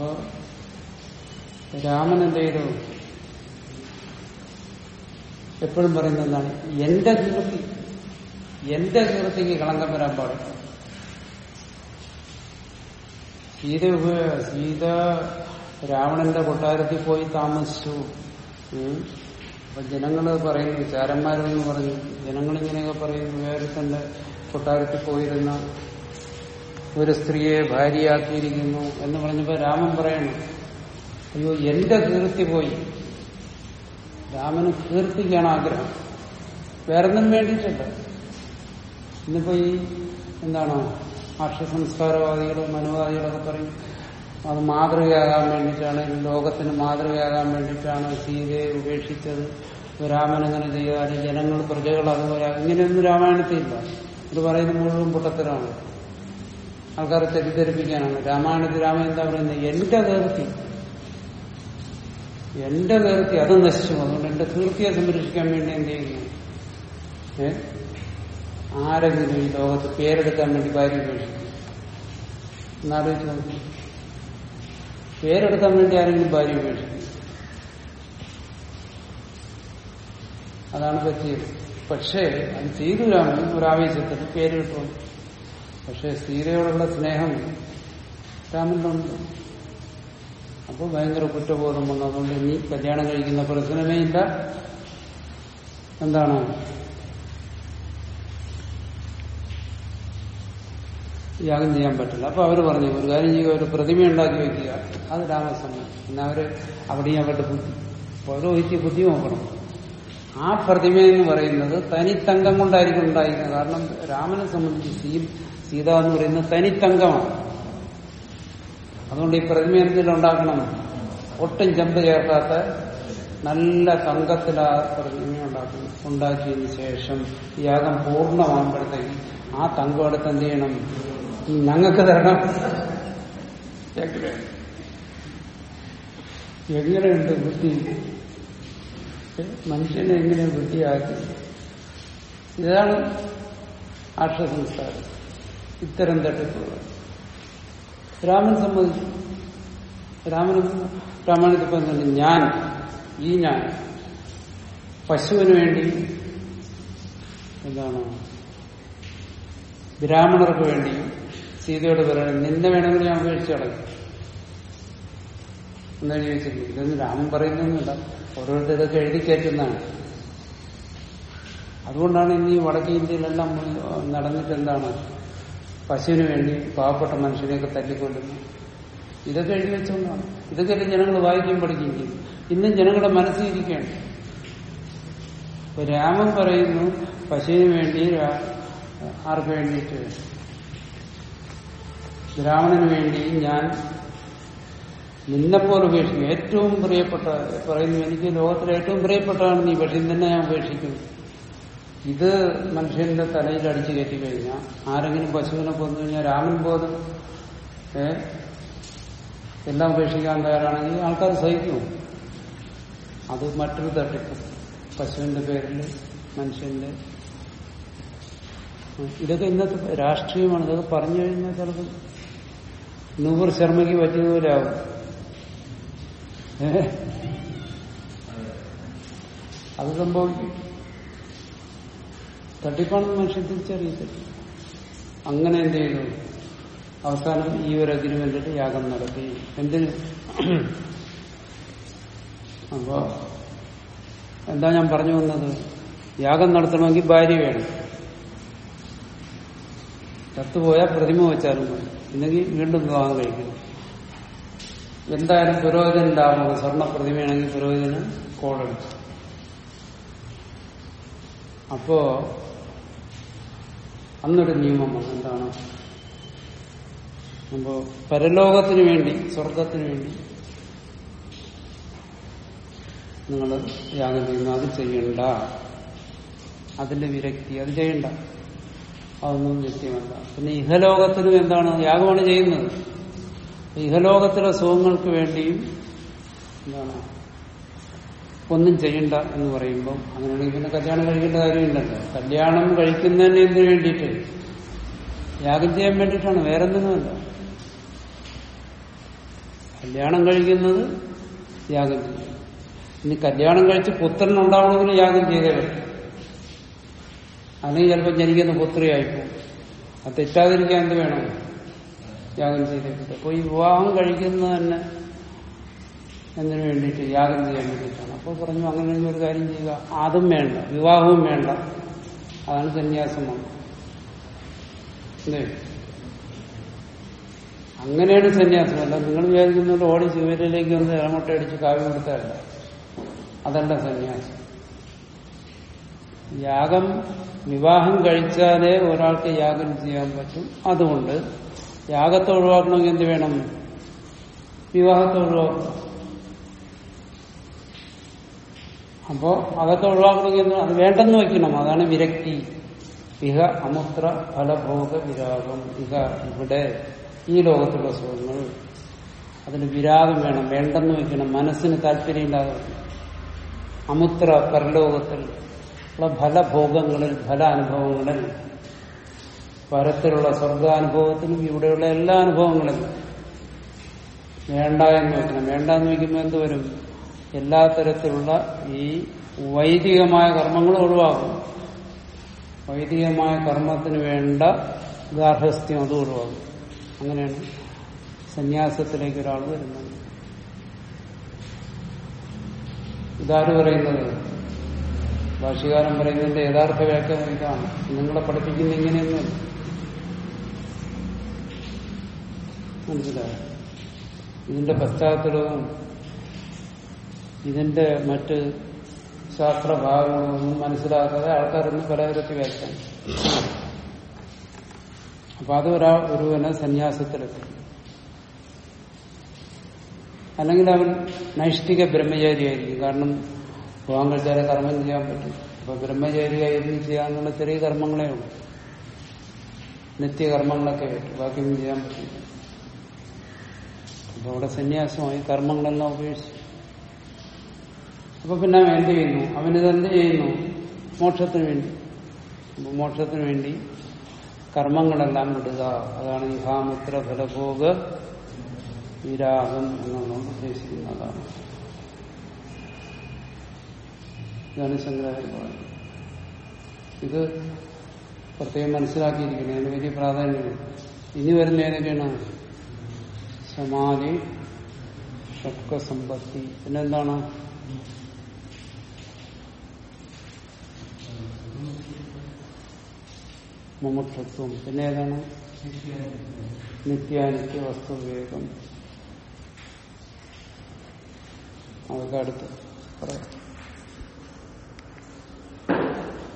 രാമൻ എന്ത് ചെയ്തു എപ്പോഴും പറയുന്നത് എന്താണ് എന്റെ കീർത്തി എന്റെ കീർത്തിക്ക് കളങ്കം വരാൻ പാടില്ല സീത ഉപ- സീത രാവണന്റെ കൊട്ടാരത്തിൽ പോയി താമസിച്ചു ഉം. അപ്പൊ ജനങ്ങള് പറയുന്നു ചാരന്മാരെന്ന് പറഞ്ഞു ജനങ്ങളിങ്ങനെയൊക്കെ പറയുന്നു വേറെ തന്റെ കൊട്ടാരത്തിൽ പോയിരുന്ന ഒരു സ്ത്രീയെ ഭാര്യയാക്കിയിരിക്കുന്നു എന്ന് പറഞ്ഞപ്പോ രാമൻ പറയണം അയ്യോ എന്റെ കീർത്തി പോയി രാമന് കീർത്തിക്കാണ് ആഗ്രഹം വേറൊന്നും വേണ്ടിയിട്ടില്ല ഇന്നിപ്പോ ഈ എന്താണോ ആർഷസംസ്കാരവാദികളും മനുവാദികളൊക്കെ പറയും അത് മാതൃകയാകാൻ വേണ്ടിയിട്ടാണ് ഈ ലോകത്തിന് മാതൃകയാകാൻ വേണ്ടിയിട്ടാണ് സീതയെ ഉപേക്ഷിച്ചത് രാമൻ അങ്ങനെ ചെയ്യാതെ ജനങ്ങൾ പ്രജകൾ അതുപോലെ ഇങ്ങനെയൊന്നും രാമായണത്തിലില്ല ഇത് പറയുന്നത് മുഴുവൻ പൊട്ടത്തരാണ് ആൾക്കാരെ തെറ്റിദ്ധരിപ്പിക്കാനാണ് രാമായണത്തിൽ രാമൻ എന്താ പറയുന്നത് എന്റെ കീർത്തി എന്റെ കീർത്തി അത് നശിച്ചു അതുകൊണ്ട് എന്റെ കീർത്തിയെ സംരക്ഷിക്കാൻ വേണ്ടി എന്ത് ചെയ്യുന്നു ഏ ആരെങ്കിലും ഈ ലോകത്ത് പേരെടുക്കാൻ വേണ്ടി ഭാര്യ ഉപേക്ഷിക്കും എന്നാലോചിച്ച് നോക്കി പേരെടുക്കാൻ വേണ്ടി ആരെങ്കിലും ഭാര്യ ഉപേക്ഷിക്കും അതാണ് പറ്റിയത് പക്ഷേ അത് ചെയ്തു രാമൻ ഒരാവേശത്തിൽ പേര് കിട്ടും പക്ഷെ സീതയോടുള്ള സ്നേഹം രാമനിലുണ്ട് അപ്പൊ ഭയങ്കര കുറ്റബോധം വന്നു അതുകൊണ്ട് ഇനി കല്യാണം കഴിക്കുന്ന പ്രശ്നമേ ഇല്ല എന്താണ് യാഗം ചെയ്യാൻ പറ്റില്ല അപ്പൊ അവര് പറഞ്ഞു ഒരു കാര്യം ചെയ്യുക ഒരു പ്രതിമ ഉണ്ടാക്കി വെക്കുക അത് രാമസമ്മതം പിന്നെ അവര് അവിടെയും അവരുടെ ബുദ്ധി പൗരോഹിത്യ ബുദ്ധി നോക്കണം ആ പ്രതിമ എന്ന് പറയുന്നത് തനിത്തങ്കം കൊണ്ടായിരിക്കും ഉണ്ടായിരിക്കുന്നത് കാരണം രാമനെ സംബന്ധിച്ച് സീ സീത എന്ന് പറയുന്നത് തനിത്തങ്കമാണ് അതുകൊണ്ട് ഈ പ്രതിമ എന്തിലുണ്ടാക്കണം ഒട്ടും ചെമ്പ് ചേർക്കാത്ത നല്ല തങ്കത്തിൽ ആ പ്രതിമ ഉണ്ടാക്കും ഉണ്ടാക്കിയതിന് ശേഷം യാഗം പൂർണ്ണമാകുമ്പോഴത്തേക്ക് ആ തങ്കം എടുത്ത് എന്ത് ചെയ്യണം ഞങ്ങൾക്ക് തരണം എങ്ങനെ? എങ്ങനെയുണ്ട് ബുദ്ധി ഏ? മനുഷ്യനെ എങ്ങനെ ബുദ്ധിയാക്കി ഇതാണ് ആർഷസംസ്കാരം ഇത്തരം തട്ടിപ്പുകൾ രാമൻ സമ്മതിച്ചു രാമൻ രാമായണത്തിപ്പോ എന്താണ് ഞാൻ ഈ ഞാൻ പശുവിന് വേണ്ടി എന്താണ് ബ്രാഹ്മണർക്ക് വേണ്ടി സീതയോട് പറയണം നിന്നെ വേണമെങ്കിൽ ഞാൻ ഉപേക്ഷിച്ച് കളയും എന്നാണ് ചോദിച്ചിട്ടുണ്ട് ഇതൊന്നും രാമൻ പറയുന്നൊന്നുമില്ല ഓരോരുത്തർ ഇതൊക്കെ എഴുതി കയറ്റുന്നതാണ് അതുകൊണ്ടാണ് ഇനി വടക്കേ ഇന്ത്യയിലെല്ലാം നടന്നിട്ട് എന്താണ് പശുവിന് വേണ്ടി പാവപ്പെട്ട മനുഷ്യനെയൊക്കെ തല്ലിക്കൊല്ലുന്നു ഇതൊക്കെ എഴുതി വെച്ചുകൊണ്ടാണ് ഇതൊക്കെ ജനങ്ങൾ വായിക്കുകയും പഠിക്കുകയും ചെയ്യും ഇന്നും ജനങ്ങളുടെ മനസ്സിലിരിക്കുകയാണ് ഇപ്പൊ രാമൻ പറയുന്നു പശുവിന് വേണ്ടി രാ- ആർക്ക് വേണ്ടിയിട്ട് ബ്രാഹ്മണന് വേണ്ടി ഞാൻ നിന്നെപ്പോലെ ഉപേക്ഷിക്കും ഏറ്റവും പ്രിയപ്പെട്ട പറയുന്നു എനിക്ക് ലോകത്തിലെ ഏറ്റവും പ്രിയപ്പെട്ടതാണ് നീ പക്ഷെ തന്നെ ഞാൻ ഉപേക്ഷിക്കുന്നു ഇത് മനുഷ്യന്റെ തലയിൽ അടിച്ചു കയറ്റി കഴിഞ്ഞാൽ ആരെങ്കിലും പശുവിനെ കൊന്നു കഴിഞ്ഞാൽ രാമൻ ബോധം ഏ എല്ലാം ഉപേക്ഷിക്കാൻ തയ്യാറാണെങ്കിൽ ആൾക്കാർ സഹിക്കും അത് മറ്റൊരു തട്ടിപ്പ് പശുവിന്റെ പേരിൽ മനുഷ്യന്റെ ഇതൊക്കെ ഇന്നത്തെ രാഷ്ട്രീയമാണ് ഇതൊക്കെ പറഞ്ഞു കഴിഞ്ഞാൽ ചിലപ്പോൾ നൂപർ ശർമ്മയ്ക്ക് പറ്റിയതുപോലെ ആവും ഏ? അത് സംഭവിക്കും തട്ടിപ്പാണെന്ന് മനുഷ്യൻ തിരിച്ചറിയത്തില്ല അങ്ങനെ എന്ത് ചെയ്തു അവസാനം ഈ ഒരു അഗ്രിമെന്റിൽ യാഗം നടത്തി എന്തിന് അപ്പോ എന്താ ഞാൻ പറഞ്ഞു വന്നത് യാഗം നടത്തണമെങ്കിൽ ഭാര്യ വേണം ചത്തുപോയാൽ പ്രതിമ വെച്ചാലും മതി ഇല്ലെങ്കിൽ വീണ്ടും വിവാഹം കഴിക്കണം എന്തായാലും പുരോഹിതൻ ലാഭം സ്വർണ്ണ പ്രതിമയാണെങ്കിൽ പുരോഹിതന് കോളടിച്ചു അപ്പോ അന്നൊരു നിയമം വന്നു എന്താണ് അപ്പോ പരലോകത്തിന് വേണ്ടി സ്വർഗത്തിന് വേണ്ടി നിങ്ങൾ യാഗം ചെയ്യുന്നു അത് ചെയ്യണ്ട അതിന്റെ വിരക്തി അത് ചെയ്യണ്ട അതൊന്നും നിത്യമല്ല പിന്നെ ഇഹലോകത്തിനും എന്താണ് യാഗമാണ് ചെയ്യുന്നത് ഇഹലോകത്തിലെ സുഖങ്ങൾക്ക് വേണ്ടിയും എന്താണ് ഒന്നും ചെയ്യണ്ട എന്ന് പറയുമ്പോൾ അങ്ങനെയാണെങ്കിൽ പിന്നെ കല്യാണം കഴിക്കേണ്ട കാര്യമില്ലല്ലോ കല്യാണം കഴിക്കുന്നതിന് എന്തിനു വേണ്ടിയിട്ട് യാഗം ചെയ്യാൻ വേണ്ടിയിട്ടാണ് വേറെന്തിനുമല്ല കല്യാണം കഴിക്കുന്നത് യാഗം ചെയ്യും ഇനി കല്യാണം കഴിച്ച് പുത്രൻ ഉണ്ടാവണമെങ്കിൽ യാഗം ചെയ്തേ പറ്റും അല്ലെങ്കിൽ ചിലപ്പോൾ ജനിക്കുന്ന പുത്രിയായിപ്പോകും അത് തെറ്റാതിരിക്കാൻ എന്ത് വേണം യാഗം ചെയ്തേ പറ്റും അപ്പോൾ ഈ വിവാഹം കഴിക്കുന്നത് തന്നെ എന്തിനു വേണ്ടിയിട്ട് യാഗം ചെയ്യാൻ വേണ്ടിയിട്ടാണ് അപ്പോൾ പറഞ്ഞു അങ്ങനെ ഒരു കാര്യം ചെയ്യുക അതും വേണ്ട വിവാഹവും വേണ്ട അതാണ് സന്യാസം വന്നത് അല്ലേ അങ്ങനെയാണ് സന്യാസം അല്ല നിങ്ങൾ വിചാരിക്കുന്നത് ഓടി ശിവരിലേക്ക് വന്ന് ഇളമുട്ട അടിച്ച് കാവ്യ കൊടുത്തതല്ല അതല്ല സന്യാസം യാഗം വിവാഹം കഴിച്ചാലേ ഒരാൾക്ക് യാഗം ചെയ്യാൻ പറ്റും അതുകൊണ്ട് യാഗത്തെ ഒഴിവാക്കണമെങ്കിൽ എന്ത് വേണം വിവാഹത്തെ ഒഴിവാക്കണം അപ്പോ അതൊക്കെ ഒഴിവാക്കണമെങ്കിൽ എന്ത് അത് വേണ്ടെന്ന് വെക്കണം അതാണ് വിരക്തി ഇഹ അമുത്ര ഫലഭോഗ വിരാഗം ഇഹ ഇവിടെ ഈ ലോകത്തുള്ള സുഖങ്ങൾ അതിന് വിരാഗം വേണം വേണ്ടെന്ന് വെക്കണം മനസ്സിന് താല്പര്യമില്ലാതെ വെക്കണം. അമുത്ര പരലോകത്തിൽ ഉള്ള ഫലഭോഗങ്ങളിൽ ഫല അനുഭവങ്ങളിൽ പരത്തിലുള്ള സ്വർഗാനുഭവത്തിനും ഇവിടെയുള്ള എല്ലാ അനുഭവങ്ങളിലും വേണ്ട എന്ന് വെക്കണം വേണ്ട എന്ന് വെക്കുമ്പോൾ എന്ത് വരും എല്ലാ തരത്തിലുള്ള ഈ വൈദികമായ കർമ്മങ്ങൾ ഒഴിവാക്കും വൈദികമായ കർമ്മത്തിന് വേണ്ട ഗാർഹസ്ഥ്യം അത് ഒഴിവാക്കും അങ്ങനെയാണ് സന്യാസത്തിലേക്ക് ഒരാൾ വരുന്നത് ഇതാര് പറയുന്നത് ഭാഷ്യകാരൻ പറയുന്നതിന്റെ യഥാർത്ഥ വ്യാഖ്യാനം ഇതാണ് നിങ്ങളെ പഠിപ്പിക്കുന്ന ഇങ്ങനെയൊന്നും മനസ്സിലായോ ഇതിന്റെ പശ്ചാത്തലവും ഇതിന്റെ മറ്റ് ശാസ്ത്രഭാഗങ്ങളൊന്നും മനസ്സിലാക്കാതെ ആൾക്കാരൊന്നും പലതരത്തിൽ വ്യാഖ്യാനം അപ്പൊ അത് ഒരാ ഒരുവനെ സന്യാസത്തിലെത്തി അല്ലെങ്കിൽ അവൻ നൈഷ്ഠിക ബ്രഹ്മചാരിയായിരിക്കും കാരണം വിവാഹം കഴിച്ചാലേ കർമ്മം ചെയ്യാൻ പറ്റും അപ്പൊ ബ്രഹ്മചാരിയായിരുന്നു ചെയ്യാനുള്ള ചെറിയ കർമ്മങ്ങളേ ഉള്ളൂ നിത്യകർമ്മങ്ങളൊക്കെ പറ്റും ബാക്കിയൊന്നും ചെയ്യാൻ പറ്റില്ല അപ്പൊ അവിടെ സന്യാസമായി കർമ്മങ്ങളെല്ലാം ഉപേക്ഷിച്ചു അപ്പൊ പിന്നെ അവൻ എന്ത് ചെയ്യുന്നു അവനിത് എന്ത് ചെയ്യുന്നു മോക്ഷത്തിന് വേണ്ടി അപ്പൊ മോക്ഷത്തിന് വേണ്ടി കർമ്മങ്ങളെല്ലാം വിടുക അതാണ് ഇഹാമിത്ര ഫലഭോഗ വിരാഗം എന്നുള്ളത് ഉദ്ദേശിക്കുന്നതാണ് ഇതാണ് ശങ്കരാചാര്യ പറയുന്നത് ഇത് പ്രത്യേകം മനസ്സിലാക്കിയിരിക്കണം അതിന് വലിയ പ്രാധാന്യമുണ്ട് ഇനി വരുന്ന ഏതൊക്കെയാണ് സമാധി ഷട്കസമ്പത്തി പിന്നെന്താണ് മുമുക്ഷത്വം പിന്നെ ഏതാണ് നിത്യാനിത്യ വസ്തുവിവേകം അതൊക്കെ അടുത്ത് പറയാം